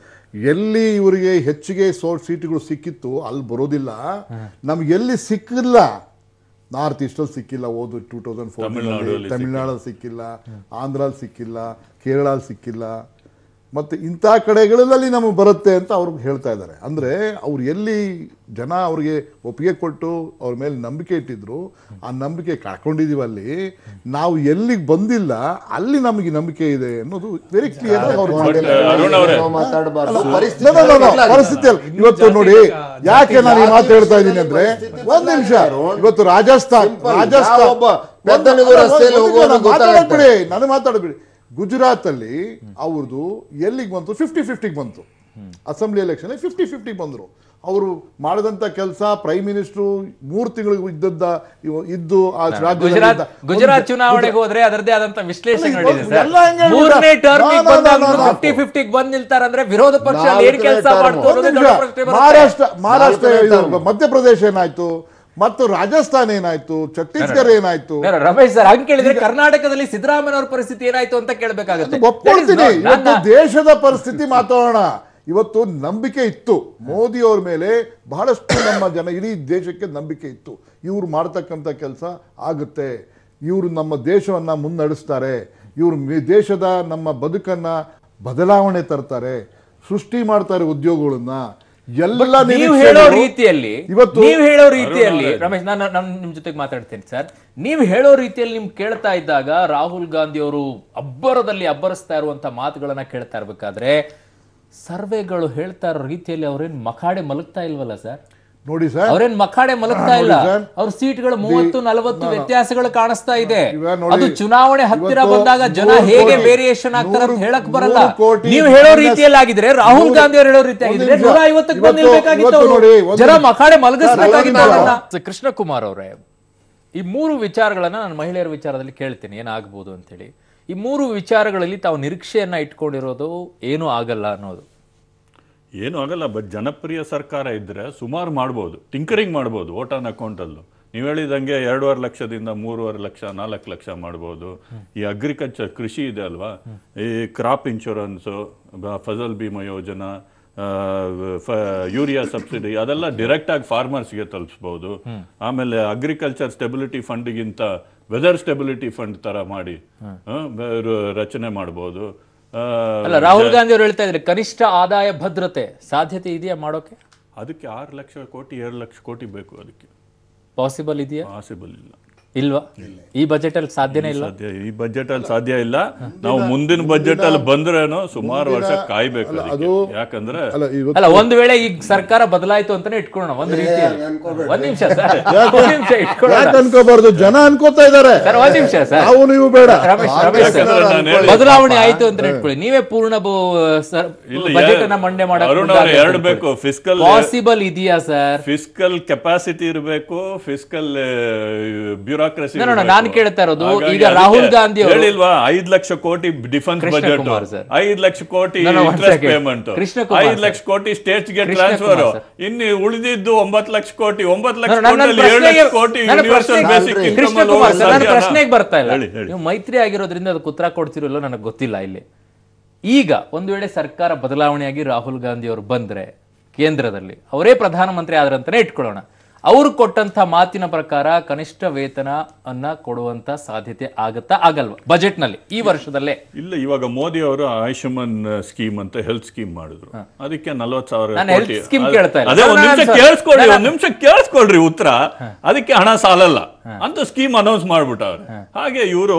ಎಲ್ಲಿ ಇವರಿಗೆ ಹೆಚ್ಚಿಗೆ ಸೋಟ್ ಸೀಟ್ಗಳು ಸಿಕ್ಕಿತ್ತು ಅಲ್ಲಿ ಬರೋದಿಲ್ಲ ನಮ್ಗೆ ಎಲ್ಲಿ ಸಿಕ್ಕಿಲ್ಲ ನಾರ್ತ್ ಈಸ್ಟಲ್ಲಿ ಸಿಕ್ಕಿಲ್ಲ ಓದು ಟೂ ತೌಸಂಡ್ ಫೋರ್ ತಮಿಳ್ನಾಡಲ್ಲಿ ತಮಿಳ್ನಾಡಲ್ಲಿ ಸಿಕ್ಕಿಲ್ಲ ಆಂಧ್ರಲ್ಲಿ ಸಿಕ್ಕಿಲ್ಲ ಕೇರಳಲ್ಲಿ ಸಿಕ್ಕಿಲ್ಲ ಮತ್ತು ಇಂಥ ಕಡೆಗಳಲ್ಲಿ ನಮಗೆ ಬರುತ್ತೆ ಅಂತ ಅವ್ರಿಗೆ ಹೇಳ್ತಾ ಇದ್ದಾರೆ ಅಂದರೆ ಅವ್ರು ಎಲ್ಲಿ ಜನ ಅವ್ರಿಗೆ ಒಪ್ಪಿಗೆ ಕೊಟ್ಟು ಅವ್ರ ಮೇಲೆ ನಂಬಿಕೆ ಇಟ್ಟಿದ್ರು ಆ ನಂಬಿಕೆ ಕಳ್ಕೊಂಡಿದೀವಿ ಅಲ್ಲಿ ನಾವು ಎಲ್ಲಿಗೆ ಬಂದಿಲ್ಲ ಅಲ್ಲಿ ನಮಗೆ ನಂಬಿಕೆ ಇದೆ ಅನ್ನೋದು ವೆರಿ ಕ್ಲಿಯರ್ ಆಗಿ ಅವ್ರು ಅರುಣ್ ಅವರೇ ನಾವು ಮಾತಾಡಬಾರ್ದು No, ಪರಿಸ್ಥಿತಿ no, no, no. ಬದಲಾಗಿದೆ. ಪರಿಸ್ಥಿತಿ ಅಲ್ಲ. ಇವತ್ತು ನೋಡಿ ಯಾಕೆ ನಾನು ಈ ಮಾತು ಹೇಳ್ತಾ ಇದ್ದೀನಿ ಅಂದ್ರೆ ಒಂದ್ ನಿಮಿಷ ಇವತ್ತು ರಾಜಸ್ಥಾನ್ Simple. ರಾಜಸ್ಥಾನ್ ಯಾವೊಬ್ಬ ಪೆದ್ದನಿಗೂ ರಸ್ತೆಯಲ್ಲಿ ಹೋಗುವವನಿಗೂ ಗೊತ್ತಾಗುತ್ತೆ. ಮಾತಾಡಬಿಡಿ ನನಗೆ ಮಾತಾಡಬೇಡಿ ಗುಜರಾತ್ ಅಲ್ಲಿ ಅವ್ರದ್ದು ಎಲ್ಲಿಗೆ ಬಂತು ಫಿಫ್ಟಿ ಫಿಫ್ಟಿಗೆ ಬಂತು ಅಸೆಂಬ್ಲಿ ಎಲೆಕ್ಷನ್ ಫಿಫ್ಟಿ ಫಿಫ್ಟಿ ಬಂದ್ರು ಅವರು ಮಾಡಿದಂತ ಕೆಲಸ ಪ್ರೈಮ್ ಮಿನಿಸ್ಟರ್ ಮೂರು ತಿಂಗಳು ಇದ್ದದ್ದ ಇವ- ಇದ್ದು ಆ ರಾಜ್ಯದಲ್ಲಿ ಗುಜರಾತ್ ಇದ್ದ- ಗುಜರಾತ್ ಒಂದು- ಚುನಾವಣೆಗೆ ಹೋದ್ರೆ ಅದರದೇ ಆದಂತ ವಿಶ್ಲೇಷಣೆಗಳಿದೆ ಎಲ್ಲ ಸರ್ ಹಂಗೆ ಮೂರನೇ ಇಲ್ಲ. ಟರ್ಮ್ No, no, ಬಂದಾಗ no, no, no. ಫಿಫ್ಟಿ ಫಿಫ್ಟಿಗೆ ಬಂದ್ ನಿಲ್ತಾರಂದ್ರೆ ವಿರೋಧ ಪಕ್ಷ ಏನ್ ನಾಲ್ಕನೇ ಕೆಲಸ term. ಮಾಡ್ತು ಒಂದ್ ಅನ್ನೋದೇ ನಿಮಿಷ. ದೊಡ್ಡ ಪ್ರಶ್ನೆ ಬರುತ್ತೆ. ಮಹಾರಾಷ್ಟ್ರ ಮಹಾರಾಷ್ಟ್ರ ನಾಲ್ಕನೇ ಇದು term. ಮಧ್ಯಪ್ರದೇಶ ಏನಾಯ್ತು ಮತ್ತು ರಾಜಸ್ಥಾನ್ ಏನಾಯ್ತು ಛತ್ತೀಸ್ಗಢ ಏನಾಯ್ತು ಬೇರೆ ರಮೇಶ್ ಸರ್ ಹಂಗ್ ಕೇಳಿದ್ರೆ ಕರ್ನಾಟಕದಲ್ಲಿ ಸಿದ್ದರಾಮಯ್ಯ ಅವ್ರ ಪರಿಸ್ಥಿತಿ ಏನಾಯ್ತು ಅಂತ ಕೇಳಬೇಕಾಗುತ್ತೆ ಒಪ್ಕೊಳ್ತೀನಿ ಇವತ್ತು ದೇಶದ ಪರಿಸ್ಥಿತಿ ಮಾತಾಡೋಣ ಇವತ್ತು ನಂಬಿಕೆ ಇತ್ತು ಮೋದಿ ಅವ್ರ ಮೇಲೆ ಬಹಳಷ್ಟು ನಮ್ಮ ಜನ ಇಡೀ ದೇಶಕ್ಕೆ ನಂಬಿಕೆ ಇತ್ತು ಇವ್ರು ಮಾಡ್ತಕ್ಕಂಥ ಕೆಲಸ ಆಗುತ್ತೆ ಇವರು ನಮ್ಮ ದೇಶವನ್ನ ಮುನ್ನಡೆಸ್ತಾರೆ ಇವರು ಮಿ- ದೇಶದ ನಮ್ಮ ಬದುಕನ್ನ ಬದಲಾವಣೆ ತರ್ತಾರೆ ಸೃಷ್ಟಿ ಮಾಡ್ತಾರೆ ಉದ್ಯೋಗಗಳನ್ನ ಎಲ್ಲ ನೀವು ನಿರೀಕ್ಷೆಗಳು ಹೇಳೋ ರೀತಿಯಲ್ಲಿ ಇವತ್ತು ನೀವು ಹೇಳೋ ರೀತಿಯಲ್ಲಿ ರಮೇಶ್ ನಾನು ನಾನು ನಿಮ್ ಜೊತೆಗೆ ಮಾತಾಡ್ತೇನೆ ಸರ್ ನೀವು ಹೇಳೋ ರೀತಿಯಲ್ಲಿ ನಿಮ್ ಕೇಳ್ತಾ ಇದ್ದಾಗ ರಾಹುಲ್ ಗಾಂಧಿ ಅವರು ಅಬ್ಬರದಲ್ಲಿ ಅಬ್ಬರಿಸ್ತಾ ಇರುವಂತ ಮಾತುಗಳನ್ನ ಕೇಳ್ತಾ ಇರ್ಬೇಕಾದ್ರೆ ಸರ್ವೆಗಳು ಹೇಳ್ತಾ ಇರೋ ರೀತಿಯಲ್ಲಿ ಅವ್ರೇನ್ ಮಖಾಡೆ ಮಲಗ್ತಾ ಇಲ್ವಲ್ಲ ಸರ್ ನೋಡಿ ಸರ್ ಅವ್ರೇನ್ ಮಖಾಡೆ ಮಲಗ್ತಾ ಇಲ್ಲ ನೋಡಿ ಸರ್. ಅವ್ರ ಸೀಟ್ಗಳು ಮೂವತ್ತು ನಲವತ್ತು ವ್ಯತ್ಯಾಸಗಳು ಕಾಣಿಸ್ತಾ ಇದೆ ಇವಾಗ ನೋಡಿ, ಅದು ಚುನಾವಣೆ ಹತ್ತಿರ ಇವತ್ತು ಬಂದಾಗ ಜನ ನೂರು ಹೇಗೆ ಕೋಟಿ, ವೇರಿಯೇಷನ್ ಆಗ್ತಾರೆ ಅಂತ ನೂರು- ಹೇಳಕ್ ಬರಲ್ಲ ನೂರು ಕೋಟಿ ನೀವು ಹೇಳೋ minus ರೀತಿಯಲ್ಲಿ ಆಗಿದ್ರೆ ರಾಹುಲ್ ನೂರು- ಗಾಂಧಿ ಅವರು ಹೇಳೋ ರೀತಿ ಒಂದು ಆಗಿದ್ರೆ ನಿಮಿಷ. ನೂರ ಐವತ್ತಕ್ಕೆ ಇವತ್ತು- ಬಂದಿರ್ಬೇಕಾಗಿತ್ತು ಇವತ್ತು ಅವರು. ನೋಡಿ, ಒಂದು ಜನ ನಿಮಿಷ. ಮಖಾಡೆ ಮಲಗಿಸ್ಬೇಕಾಗಿತ್ತು ಸರ್, ಅವ್ರನ್ನ. ಒಂದು ಕೃಷ್ಣಕುಮಾರ್ ಅವರೇ ಈ ಮೂರು ವಿಚಾರಗಳನ್ನ ನಾನು ಮಹಿಳೆಯರ ವಿಚಾರದಲ್ಲಿ ಕೇಳ್ತೀನಿ ಏನಾಗಬಹುದು ಅಂತೇಳಿ ಈ ಮೂರು ವಿಚಾರಗಳಲ್ಲಿ ತಾವು ನಿರೀಕ್ಷೆಯನ್ನ ಇಟ್ಕೊಂಡಿರೋದು ಏನೂ ಆಗಲ್ಲ ಅನ್ನೋದು ಏನು ಆಗಲ್ಲ ಬಟ್ ಜನಪ್ರಿಯ ಸರ್ಕಾರ ಇದ್ರೆ ಸುಮಾರು ಮಾಡ್ಬೋದು ಟಿಂಕರಿಂಗ್ ಮಾಡ್ಬೋದು ವೋಟ್ ಆನ್ ಅಕೌಂಟಲ್ಲೂ ನೀವು ಹೇಳಿದಂಗೆ ಎರಡೂವರೆ ಲಕ್ಷದಿಂದ ಮೂರುವರೆ ಲಕ್ಷ ನಾಲ್ಕು ಲಕ್ಷ ಮಾಡ್ಬೋದು ಈ ಅಗ್ರಿಕಲ್ಚರ್ ಕೃಷಿ ಇದೆ ಅಲ್ವಾ ಈ ಕ್ರಾಪ್ ಇನ್ಶೂರೆನ್ಸು ಫಸಲ್ ಬಿಮಾ ಯೋಜನಾ ಆ, ಫ- ಯೂರಿಯಾ ಸಬ್ಸಿಡಿ ಅದೆಲ್ಲ ಡೈರೆಕ್ಟ್ ಆಗಿ ಫಾರ್ಮರ್ಸ್ಗೆ ತಲುಪಿಸ್ಬೋದು ಆಮೇಲೆ ಅಗ್ರಿಕಲ್ಚರ್ ಸ್ಟೆಬಿಲಿಟಿ ಫಂಡ್ಗಿಂತ ವೆದರ್ ಸ್ಟೆಬಿಲಿಟಿ ಫಂಡ್ ತರ ಮಾಡಿ ಆ, ಬೇರೆ ರಚನೆ ಮಾಡ್ಬೋದು ಆ, ಅಲ್ಲ ರಾಹುಲ್ ಗಾಂಧಿ ಅವರು ಹೇಳ್ತಾ ಇದ್ರೆ ಕನಿಷ್ಠ ಆದಾಯ ಭದ್ರತೆ ಸಾಧ್ಯತೆ ಇದೆಯಾ ಮಾಡೋಕೆ ಅದಕ್ಕೆ ಆರು ಲಕ್ಷ ಕೋಟಿ ಎರಡು ಲಕ್ಷ ಕೋಟಿ ಬೇಕು ಅದಕ್ಕೆ ಪಾಸಿಬಲ್ ಇದೆಯಾ ಪಾಸಿಬಲ್ ಇಲ್ಲ ಇಲ್ವಾ ಈ ಬಜೆಟ್ ಅಲ್ಲಿ ಸಾಧ್ಯನೇ ಇಲ್ಲ ಸಾಧ್ಯ ಈ ಬಜೆಟ್ ಅಲ್ಲಿ ಸಾಧ್ಯ ಇಲ್ಲ ನಾವು ಮುಂದಿನ ಬಜೆಟ್ ಅಲ್ಲಿ ಬಂದ್ರೇನು ಸುಮಾರು ವರ್ಷ ಕಾಯ್ಬೇಕು ಅಲ್ಲ, ಅದಕ್ಕೆ. ಅದು- ಯಾಕಂದ್ರೆ ಅಲ್ಲ ಇವತ್ತು ಅಲ್ಲ ಒಂದ್ ವೇಳೆ ಈಗ ಸರ್ಕಾರ ಬದಲಾಯ್ತು ಅಂತಾನೆ ಇಟ್ಕೊಳ್ಳೋಣ ಒಂದ್ ರೀತಿಯಲ್ಲಿ ಒಂದ್ ನಿಮಿಷ ಸರ್ ಒಂದ್ ನಿಮಿಷ ಇಟ್ಕೊಳ್ಳೋಣ ಯಾಕೆ ಅನ್ಕೋಬಾರ್ದು ಜನ ಅನ್ಕೋತಾ ಇದ್ದಾರೆ ಸರ್ ಒಂದ್ ನಿಮಿಷ ಸರ್ ನಾವು ನೀವು ಬೇಡ ರಮೇಶ್ ರಮೇಶ್ ಸರ್ ಯಾಕಂದ್ರೆ ನಾನು ಹೇಳಿದ್ದು- ಬದಲಾವಣೆ ಆಯ್ತು ಅಂತ ಇಟ್ಕೊಳ್ಳಿ ನೀವೇ ಪೂರ್ಣ ಇಲ್ಲ ಬಜೆಟ್ ಅನ್ನ ಮಂಡನೆ ಅರುಣ್ ಅವ್ರೆ ಎರಡು ಬೇಕು ಫಿಸ್ಕಲ್ ಪಾಸಿಬಲ್ ಇದೆಯಾ ಸರ್ ಫಿಸ್ಕಲ್ ಕೆಪಾಸಿಟಿ ಇರಬೇಕು ಫಿಸ್ಕಲ್ ಬ್ಯೂರೋಕ್ರಸಿ ನೋಡೋಣ, ನಾನ್ ಕೇಳ್ತಾ ಇರೋದು, ಈಗ ರಾಹುಲ್ ಗಾಂಧಿ ಅವರು- ಹೇಳಿಲ್ವಾ ಐದ್ ಲಕ್ಷ ಕೋಟಿ defence Krishna budget Kumar sir. ಐದ್ ಲಕ್ಷ ಕೋಟಿ No, no, one interest second. Payment Krishna Kumar ಐದ್ ಲಕ್ಷ ಕೋಟಿ ಸ್ಟೇಟ್ಸ್ ಗೆ ಕೃಷ್ಣ ಟ್ರಾನ್ಸ್ಫರ್ ಕುಮಾರ್ ಸರ್. ಇನ್ನು ಉಳಿದಿದ್ದು ಒಂಬತ್ತು ಲಕ್ಷ ಕೋಟಿ ಒಂಬತ್ತು ಲಕ್ಷ ನನ್ನ- ನನ್ನ ಕೋಟಿ ಏಳು ಲಕ್ಷ ಪ್ರಶ್ನೆಗೆ- ಕೋಟಿ ನನ್ನ ಯೂನಿವರ್ಸಲ್ ಪ್ರಶ್ನೆಗೆ- ಬೇಸಿಕ್ ಅಲ್ರಿ, ಕೃಷ್ಣ ಇನ್ಕಮ್ ಕುಮಾರ್ ಸರ್ ನನ್ನ ಪ್ರಶ್ನೆಗೆ ಬರ್ತಾ ಇಲ್ಲ ಹೇಳಿ ಹೇಳಿ ನೀವು ಮೈತ್ರಿ ಆಗಿರೋದ್ರಿಂದ ಅದಕ್ಕೆ ಉತ್ತರ ಕೊಡ್ತಿರಲ್ಲೋ ನನಗೆ ಗೊತ್ತಿಲ್ಲ ಇಲ್ಲಿ ಈಗ ಒಂದು ವೇಳೆ ಸರ್ಕಾರ ಬದಲಾವಣೆಯಾಗಿ ರಾಹುಲ್ ಗಾಂಧಿ ಅವರು ಬಂದ್ರೆ ಕೇಂದ್ರದಲ್ಲಿ ಅವರೇ ಪ್ರಧಾನಮಂತ್ರಿ ಆದ್ರಂತಾನೆ ಇಟ್ಕೊಳ್ಳೋಣ ಅವರು ಕೊಟ್ಟಂತ ಮಾತಿನ ಪ್ರಕಾರ ಕನಿಷ್ಠ ವೇತನ ಅನ್ನ ಕೊಡುವಂತ ಸಾಧ್ಯತೆ ಆಗತ್ತಾ ಆಗಲ್ವಾ ಬಜೆಟ್ ನಲ್ಲಿ ಈ ವರ್ಷದಲ್ಲೇ ಇಲ್ಲ ಇವಾಗ ಮೋದಿ ಅವರು ಆಯುಷ್ಮಾನ್ ಸ್ಕೀಮ್ ಅಂತ ಹೆಲ್ತ್ ಸ್ಕೀಮ್ ಮಾಡಿದ್ರು ಅದಕ್ಕೆ ನಲ್ವತ್ ಸಾವಿರ ನಾನು health ಕೋಟಿ. scheme ಅದ್- ಕೇಳ್ತಾ ಇಲ್ಲ. ಅದೇ ಒಂದ್ ನಾನು ನಿಮಿಷ ನಾನು- ಕೇಳಿಸ್ಕೊಳ್ರಿ ನಾನು- ಒಂದ್ ನಿಮಿಷ ಕೇಳಿಸ್ಕೊಳ್ರಿ ಉತ್ತರ ಅದಕ್ಕೆ ಹಣ ಸಾಲಲ್ಲ ಅಂತ ಸ್ಕೀಮ್ ಅನೌನ್ಸ್ ಮಾಡ್ಬಿಟ್ಟವ್ರೆ ಹಾಗೆ ಇವರು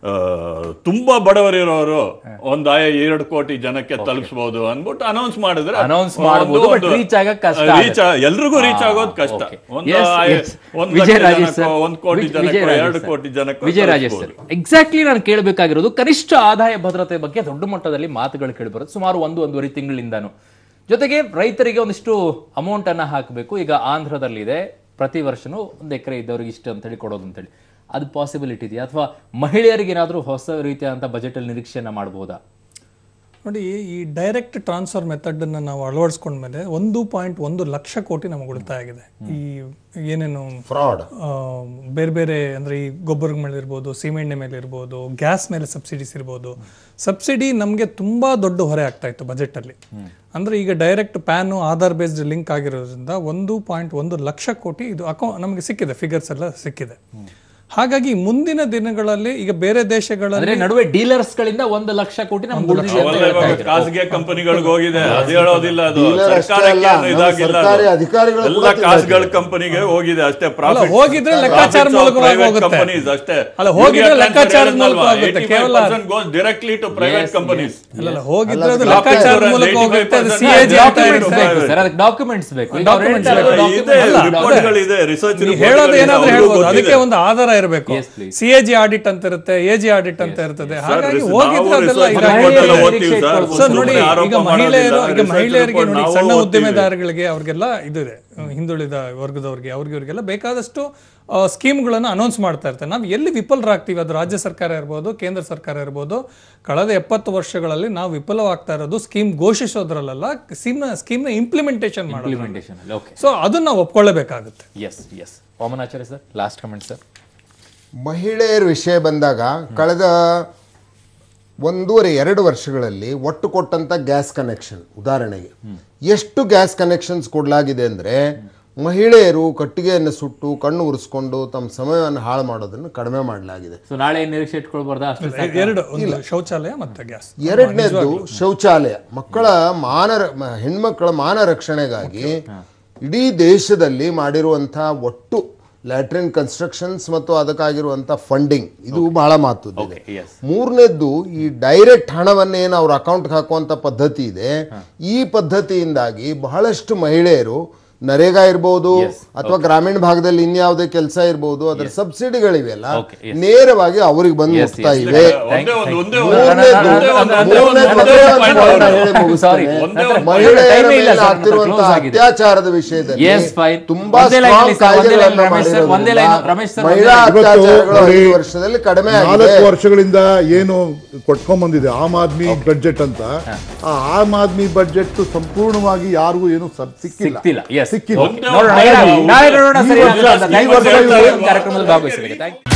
ತುಂಬಾ ಬಡವರಿರೋರು ಒಂದ್ ಆಯ ಎರಡು ಕೋಟಿ ಜನಕ್ಕೆ ತಲುಪಿಸಬಹುದು ಅನ್ಬಿಟ್ಟು ಅನೌನ್ಸ್ ಮಾಡಿದ್ರೆ Announce ಮಾಡ್ಬೋದು, but reach ಆಗಕ್ ಕಷ್ಟ ರೀಚ್ ಎಲ್ರಿಗೂ ರೀಚ್ ಆಗೋದು ಕಷ್ಟ Okay. ಒಂದು Yes, ಆಯ- yes. ಒಂದ್ ವಿಜಯ ಲಕ್ಷ ರಾಜೇಶ್ ಜನಕ್ಕೋ, ಸರ್. ಒಂದ್ ಕೋಟಿ ವಿಜಯ ಜನಕ್ಕೋ ರಾಜೇಶ್ ಎರಡು ಸರ್. ಕೋಟಿ ಜನಕ್ಕೋ ವಿಜಯ ರಾಜೇಶ್ ಸರ್ ತಲುಪಿಸ್ಬೋದು. ಎಕ್ಸಾಕ್ಟ್ಲಿ ನಾನು ಕೇಳಬೇಕಾಗಿರೋದು ಕನಿಷ್ಠ ಆದಾಯ ಭದ್ರತೆ ಬಗ್ಗೆ ದೊಡ್ಡ ಮಟ್ಟದಲ್ಲಿ ಮಾತುಗಳು ಕೇಳಿಬರುತ್ತೆ ಸುಮಾರು ಒಂದು ಒಂದೂವರೆ ತಿಂಗಳಿಂದಾನು ಜೊತೆಗೆ ರೈತರಿಗೆ ಒಂದಿಷ್ಟು ಅಮೌಂಟ್ ಅನ್ನ ಹಾಕಬೇಕು ಈಗ ಆಂಧ್ರದಲ್ಲಿದೆ ಪ್ರತಿ ವರ್ಷನೂ ಒಂದು ಎಕರೆ ಇದ್ದವ್ರಿಗೆ ಇಷ್ಟು ಅಂತೇಳಿ ಕೊಡೋದು ಅಂತೇಳಿ ಅದು ಪಾಸಿಬಿಲಿಟಿ ಇದೆಯಾ ಅಥವಾ ಮಹಿಳೆಯರಿಗೆ ಏನಾದರೂ ಹೊಸ ರೀತಿಯಾದಂಥ ಬಜೆಟಲ್ಲಿ ನಿರೀಕ್ಷೆಯನ್ನ ಮಾಡಬಹುದಾ ನೋಡಿ ಈ ಡೈರೆಕ್ಟ್ ಟ್ರಾನ್ಸ್ಫರ್ ಮೆಥಡನ್ನು ನಾವು ಅಳವಡಿಸ್ಕೊಂಡ್ಮೇಲೆ ಒಂದು ಪಾಯಿಂಟ್ ಒಂದು ಲಕ್ಷ ಕೋಟಿ ನಮಗೆ ಉಳಿತಾಯ ಆಗಿದೆ ಈ ಏನೇನು ಫ್ರಾಡ್ ಆ, ಬೇರೆ ಬೇರೆ ಅಂದರೆ ಈ ಗೊಬ್ಬರದ ಮೇಲೆ ಇರ್ಬೋದು ಸೀಮೆಎಣ್ಣೆ ಮೇಲೆ ಇರ್ಬೋದು ಗ್ಯಾಸ್ ಮೇಲೆ ಸಬ್ಸಿಡೀಸ್ ಇರ್ಬೋದು ಸಬ್ಸಿಡಿ ನಮಗೆ ತುಂಬ ದೊಡ್ಡ ಹೊರೆ ಆಗ್ತಾ ಇತ್ತು ಬಜೆಟಲ್ಲಿ ಅಂದರೆ ಈಗ direct PAN Aadhaar based link ಆಗಿರೋದ್ರಿಂದ ಒಂದು ಪಾಯಿಂಟ್ ಒಂದು ಲಕ್ಷ ಕೋಟಿ ಇದು ಅಕೌ ನಮಗೆ ಸಿಕ್ಕಿದೆ ಫಿಗರ್ಸ್ ಎಲ್ಲ ಸಿಕ್ಕಿದೆ ಹಾಗಾಗಿ ಮುಂದಿನ ದಿನಗಳಲ್ಲಿ ಈಗ ಬೇರೆ ದೇಶಗಳಲ್ಲಿ ಅಂದ್ರೆ ನಡುವೆ ಡೀಲರ್ಸ್ ಗಳಿಂದ ಒಂದು ಲಕ್ಷ ಕೋಟಿ ನಮ್ಗೆ ಉಳಿದಿದೆ ಅಂತ ಅವೆಲ್ಲ ಹೇಳ್ತಾ ಇವಾಗ ಇದ್ರು. ಖಾಸಗಿ ಕಂಪನಿಗಳಿಗೆ ಹೋಗಿದೆ ಅದು ಹೇಳೋದಿಲ್ಲ ಅದು Dealer ಅಷ್ಟೇ ಸರ್ಕಾರಕ್ಕೆ ಅಲ್ಲ, ಏನು ಇದಾಗಿಲ್ಲ ನಮ್ಮ ಸರ್ಕಾರಿ ಅದು. ಅಧಿಕಾರಿಗಳು ಎಲ್ಲ ಕೂಡ ಖಾಸಗಿ ಕಂಪನಿಗೆ ಹೋಗಿದೆ ಅಷ್ಟೇ profits. ಹೋಗಿದ್ರೆ ಲೆಕ್ಕಾಚಾರ Profits of ಮೂಲಕವಾಗಿ private ಹೋಗುತ್ತೆ. companies ಅಷ್ಟೇ ಅಲ್ಲ, ಹೋಗಿದ್ರೆ ಇವ್ರಿಗೆ ಲೆಕ್ಕಾಚಾರದ transfer ಮೂಲಕ ಹೇಳಿದ್ನಲ್ವಾ, ಹೋಗುತ್ತೆ. ಕೇವಲ 85% goes directly to private companies. ಅಲ್ಲ ಹೋಗಿದ್ರೆ ಅದು ಅಲ್ಲ, ಲೆಕ್ಕಾಚಾರದ ಅಲ್ಲ, ಮೂಲಕ ಹೋಗುತ್ತೆ ಅದು ಸಿ ಎ ಜಿ ಡಾಕ್ಯುಮೆಂಟ್ಸ್ ಬೇಕು ಸರ್ ಅದಕ್ಕೆ ಡಾಕ್ಯುಮೆಂಟ್ಸ್ ಬೇಕು ಈಗ ಅವ್ರು ಹೇಳ್ತಾ ಇರೋದು ಇದೆ, documents ಅಲ್ಲ. ರಿಪೋರ್ಟ್ಗಳಿದೆ, ರಿಸರ್ಚ್ ನೀವು ರಿಪೋರ್ಟ್ಗಳಿದೆ, ಹೇಳೋದು ಏನಾದ್ರೂ ಅವ್ರಿಗೂ ಹೇಳ್ಬೋದು ಗೊತ್ತಿದೆ. ಅದಕ್ಕೆ ಒಂದು ಆಧಾರ ಇರಬೇಕು Yes, please. C A G audit ಅಂತ ಇರುತ್ತೆ ಎ ಜಿ ಆಡಿಟ್ ಅಂತ ಇರ್ತದೆ ಹಾಗಾಗಿ ನಾವು ಹೋಗಿದ್ರೆ ಅದೆಲ್ಲ research ಇದಾಗಿದೆ. report ಎಲ್ಲ ಮಹಿಳೆಯರಿಗೆ ಓದ್ತೀವಿ ಸರ್. ನಿರೀಕ್ಷೆ ಸರ್ ಸುಮ್ನೆ ನೋಡಿ ಆರೋಪ ಈಗ ಮಹಿಳೆಯರು ಮಾಡೋದಿಲ್ಲ. ಈಗ research ಮಹಿಳೆಯರಿಗೆ report ನೋಡಿ ನಾವು ಸಣ್ಣ ಓದ್ತೀವಿ. ಉದ್ದಿಮೆದಾರಗಳಿಗೆ ಅವ್ರಿಗೆಲ್ಲ ಇದು ಇದೆ ಹಿಂದುಳಿದ ವರ್ಗದವ್ರಿಗೆ ಅವ್ರಿಗೆ ಇವರಿಗೆಲ್ಲ ಬೇಕಾದಷ್ಟು ಆ, ಸ್ಕೀಮ್ಗಳನ್ನು ಅನೌನ್ಸ್ ಮಾಡ್ತಾ ಇರ್ತಾರೆ ನಾವು ಎಲ್ಲಿ ವಿಫಲರಾಗ್ತೀವಿ ಅದು ರಾಜ್ಯ ಸರ್ಕಾರ ಇರ್ಬೋದು ಕೇಂದ್ರ ಸರ್ಕಾರ ಇರ್ಬೋದು ಕಳೆದ ಎಪ್ಪತ್ತು ವರ್ಷಗಳಲ್ಲಿ ನಾವು ವಿಫಲವಾಗ್ತಾ ಇರೋದು ಸ್ಕೀಮ್ ಘೋಷಿಸೋದ್ರಲ್ಲ ಸ್ಕೀಮ್ನ ಸ್ಕೀಮ್ನ ಇಂಪ್ಲಿಮೆಂಟೇಷನ್ ಮಾಡೋದು ಇಂಪ್ಲಿಮೆಂಟೇಷನ್ ಅಲ್ಲಿ ಓಕೆ ಸೊ ಅದನ್ನ ನಾವು ಒಪ್ಕೊಳ್ಳೇಬೇಕಾಗುತ್ತೆ yes yes Vamanacharya sir last comment sir ಮಹಿಳೆಯರ ವಿಷಯ ಬಂದಾಗ ಕಳೆದ ಒಂದೂವರೆ ಎರಡು ವರ್ಷಗಳಲ್ಲಿ ಒಟ್ಟು ಕೊಟ್ಟಂತ ಗ್ಯಾಸ್ ಕನೆಕ್ಷನ್ ಉದಾಹರಣೆಗೆ ಎಷ್ಟು ಗ್ಯಾಸ್ ಕನೆಕ್ಷನ್ಸ್ ಕೊಡಲಾಗಿದೆ ಅಂದರೆ ಮಹಿಳೆಯರು ಕಟ್ಟಿಗೆಯನ್ನು ಸುಟ್ಟು ಕಣ್ಣು ಉರಿಸ್ಕೊಂಡು ತಮ್ಮ ಸಮಯವನ್ನು ಹಾಳು ಮಾಡೋದನ್ನು ಕಡಿಮೆ ಮಾಡಲಾಗಿದೆ ಸೊ ನಾಳೆ ಏನ್ ನಿರೀಕ್ಷೆ ಇಟ್ಕೊಳ್ಬಾರ್ದಾ ಅಷ್ಟೇ ಸಾಕಾ? ಎರಡು ಒಂದು ಶೌಚಾಲಯ ಮತ್ತೆ ಗ್ಯಾಸ್ ಎರಡನೇದು ಶೌಚಾಲಯ ಮಕ್ಕಳ ಮಾನ ಮ- ಹೆಣ್ಮಕ್ಕಳ ಮಾನ ರಕ್ಷಣೆಗಾಗಿ ಇಡೀ ದೇಶದಲ್ಲಿ ಮಾಡಿರುವಂತಹ ಒಟ್ಟು ಲ್ಯಾಟ್ರಿನ್ ಕನ್ಸ್ಟ್ರಕ್ಷನ್ಸ್ ಮತ್ತು ಅದಕ್ಕಾಗಿರುವಂಥ ಫಂಡಿಂಗ್ ಇದು ಬಹಳ ಮಹತ್ವದ್ದಿದೆ yes. ಮೂರನೇದ್ದು ಈ ಡೈರೆಕ್ಟ್ ಹಣವನ್ನ ಏನು ಅವ್ರ ಅಕೌಂಟ್ಗೆ ಹಾಕುವಂಥ ಪದ್ಧತಿ ಇದೆ ಈ ಪದ್ಧತಿಯಿಂದಾಗಿ ಬಹಳಷ್ಟು ಮಹಿಳೆಯರು ನರೇಗಾ ಇರ್ಬೋದು ಅಥವಾ ಗ್ರಾಮೀಣ ಭಾಗದಲ್ಲಿ ಇನ್ಯಾವುದೇ ಕೆಲಸ ಇರ್ಬೋದು ಅದರ ಸಬ್ಸಿಡಿಗಳಿವೆಯಲ್ಲ Okay, yes. ನೇರವಾಗಿ ಅವ್ರಿಗೆ ಬಂದು Yes, ಮುಟ್ತಾ yes. ಇವೆ ಒಂದೇ ಒಂದು ಒಂದೇ ಒಂದು ಮೂರನೇದು ಒಂದೇ ಒಂದು- ಒಂದೇ ಒಂದು- ಮೂರನೇದು ಒಂದೇ ಒಂದೇ ಒಂದು point ಒಂದು ಅವ್ರು. ಹೇಳಿ ಮುಗಿಸ್ತೇನೆ. Sorry. ಒಂದೇ ಒಂದು ಮಹಿಳೆಯರ time ಇಲ್ಲ ಮೇಲೆ sir, ಆಗ್ತಿರುವಂತಹ close ಆಗಿದೆ. ಅತ್ಯಾಚಾರದ ವಿಷಯದಲ್ಲಿ Yes, fine. ತುಂಬಾ ಒಂದೇ line strong ಇಲ್ಲಿ sir, ಒಂದೇ line ಕಾಯ್ದೆಗಳನ್ನು ರಮೇಶ್ sir, ಒಂದೇ line ರಮೇಶ್ sir, ಮಹಿಳಾ ಒಂದೇ line. ಅತ್ಯಾಚಾರಗಳು ಇವತ್ತು ಐದು ನೋಡಿ, ವರ್ಷದಲ್ಲಿ ಕಡಿಮೆ ಆಗಿದೆ ನಾಲ್ಕು ವರ್ಷಗಳಿಂದ ಏನು ಕೊಟ್ಕೊಂಡ್ ಬಂದಿದೆ ಆಮ್ ಆದ್ಮಿ ಬಡ್ಜೆಟ್ ಅಂತ ಆ ಆಮ್ ಆದ್ಮಿ ಬಡ್ಜೆಟ್ ಸಂಪೂರ್ಣವಾಗಿ ಯಾರಿಗೂ ಏನು ಸ- ಸಿಕ್ಕಿಲ್ಲ ಸಿಕ್ತಿಲ್ಲ ಎಸ್ ಸಿಕ್ಕಿಲ್ಲ ಒಂದೇ ನೋಡೋಣ ಒಂದು- ನಾಳೆ ನೋಡೋಣ ಸರಿ ಈ ವರ್ಷ- ಆಗ್ತದೆ. ಈ ವರ್ಷ Thank you, ಇವರು- sir. ಕಾರ್ಯಕ್ರಮದಲ್ಲಿ ಭಾಗವಹಿಸಿದ್ದಕ್ಕೆ Thank you.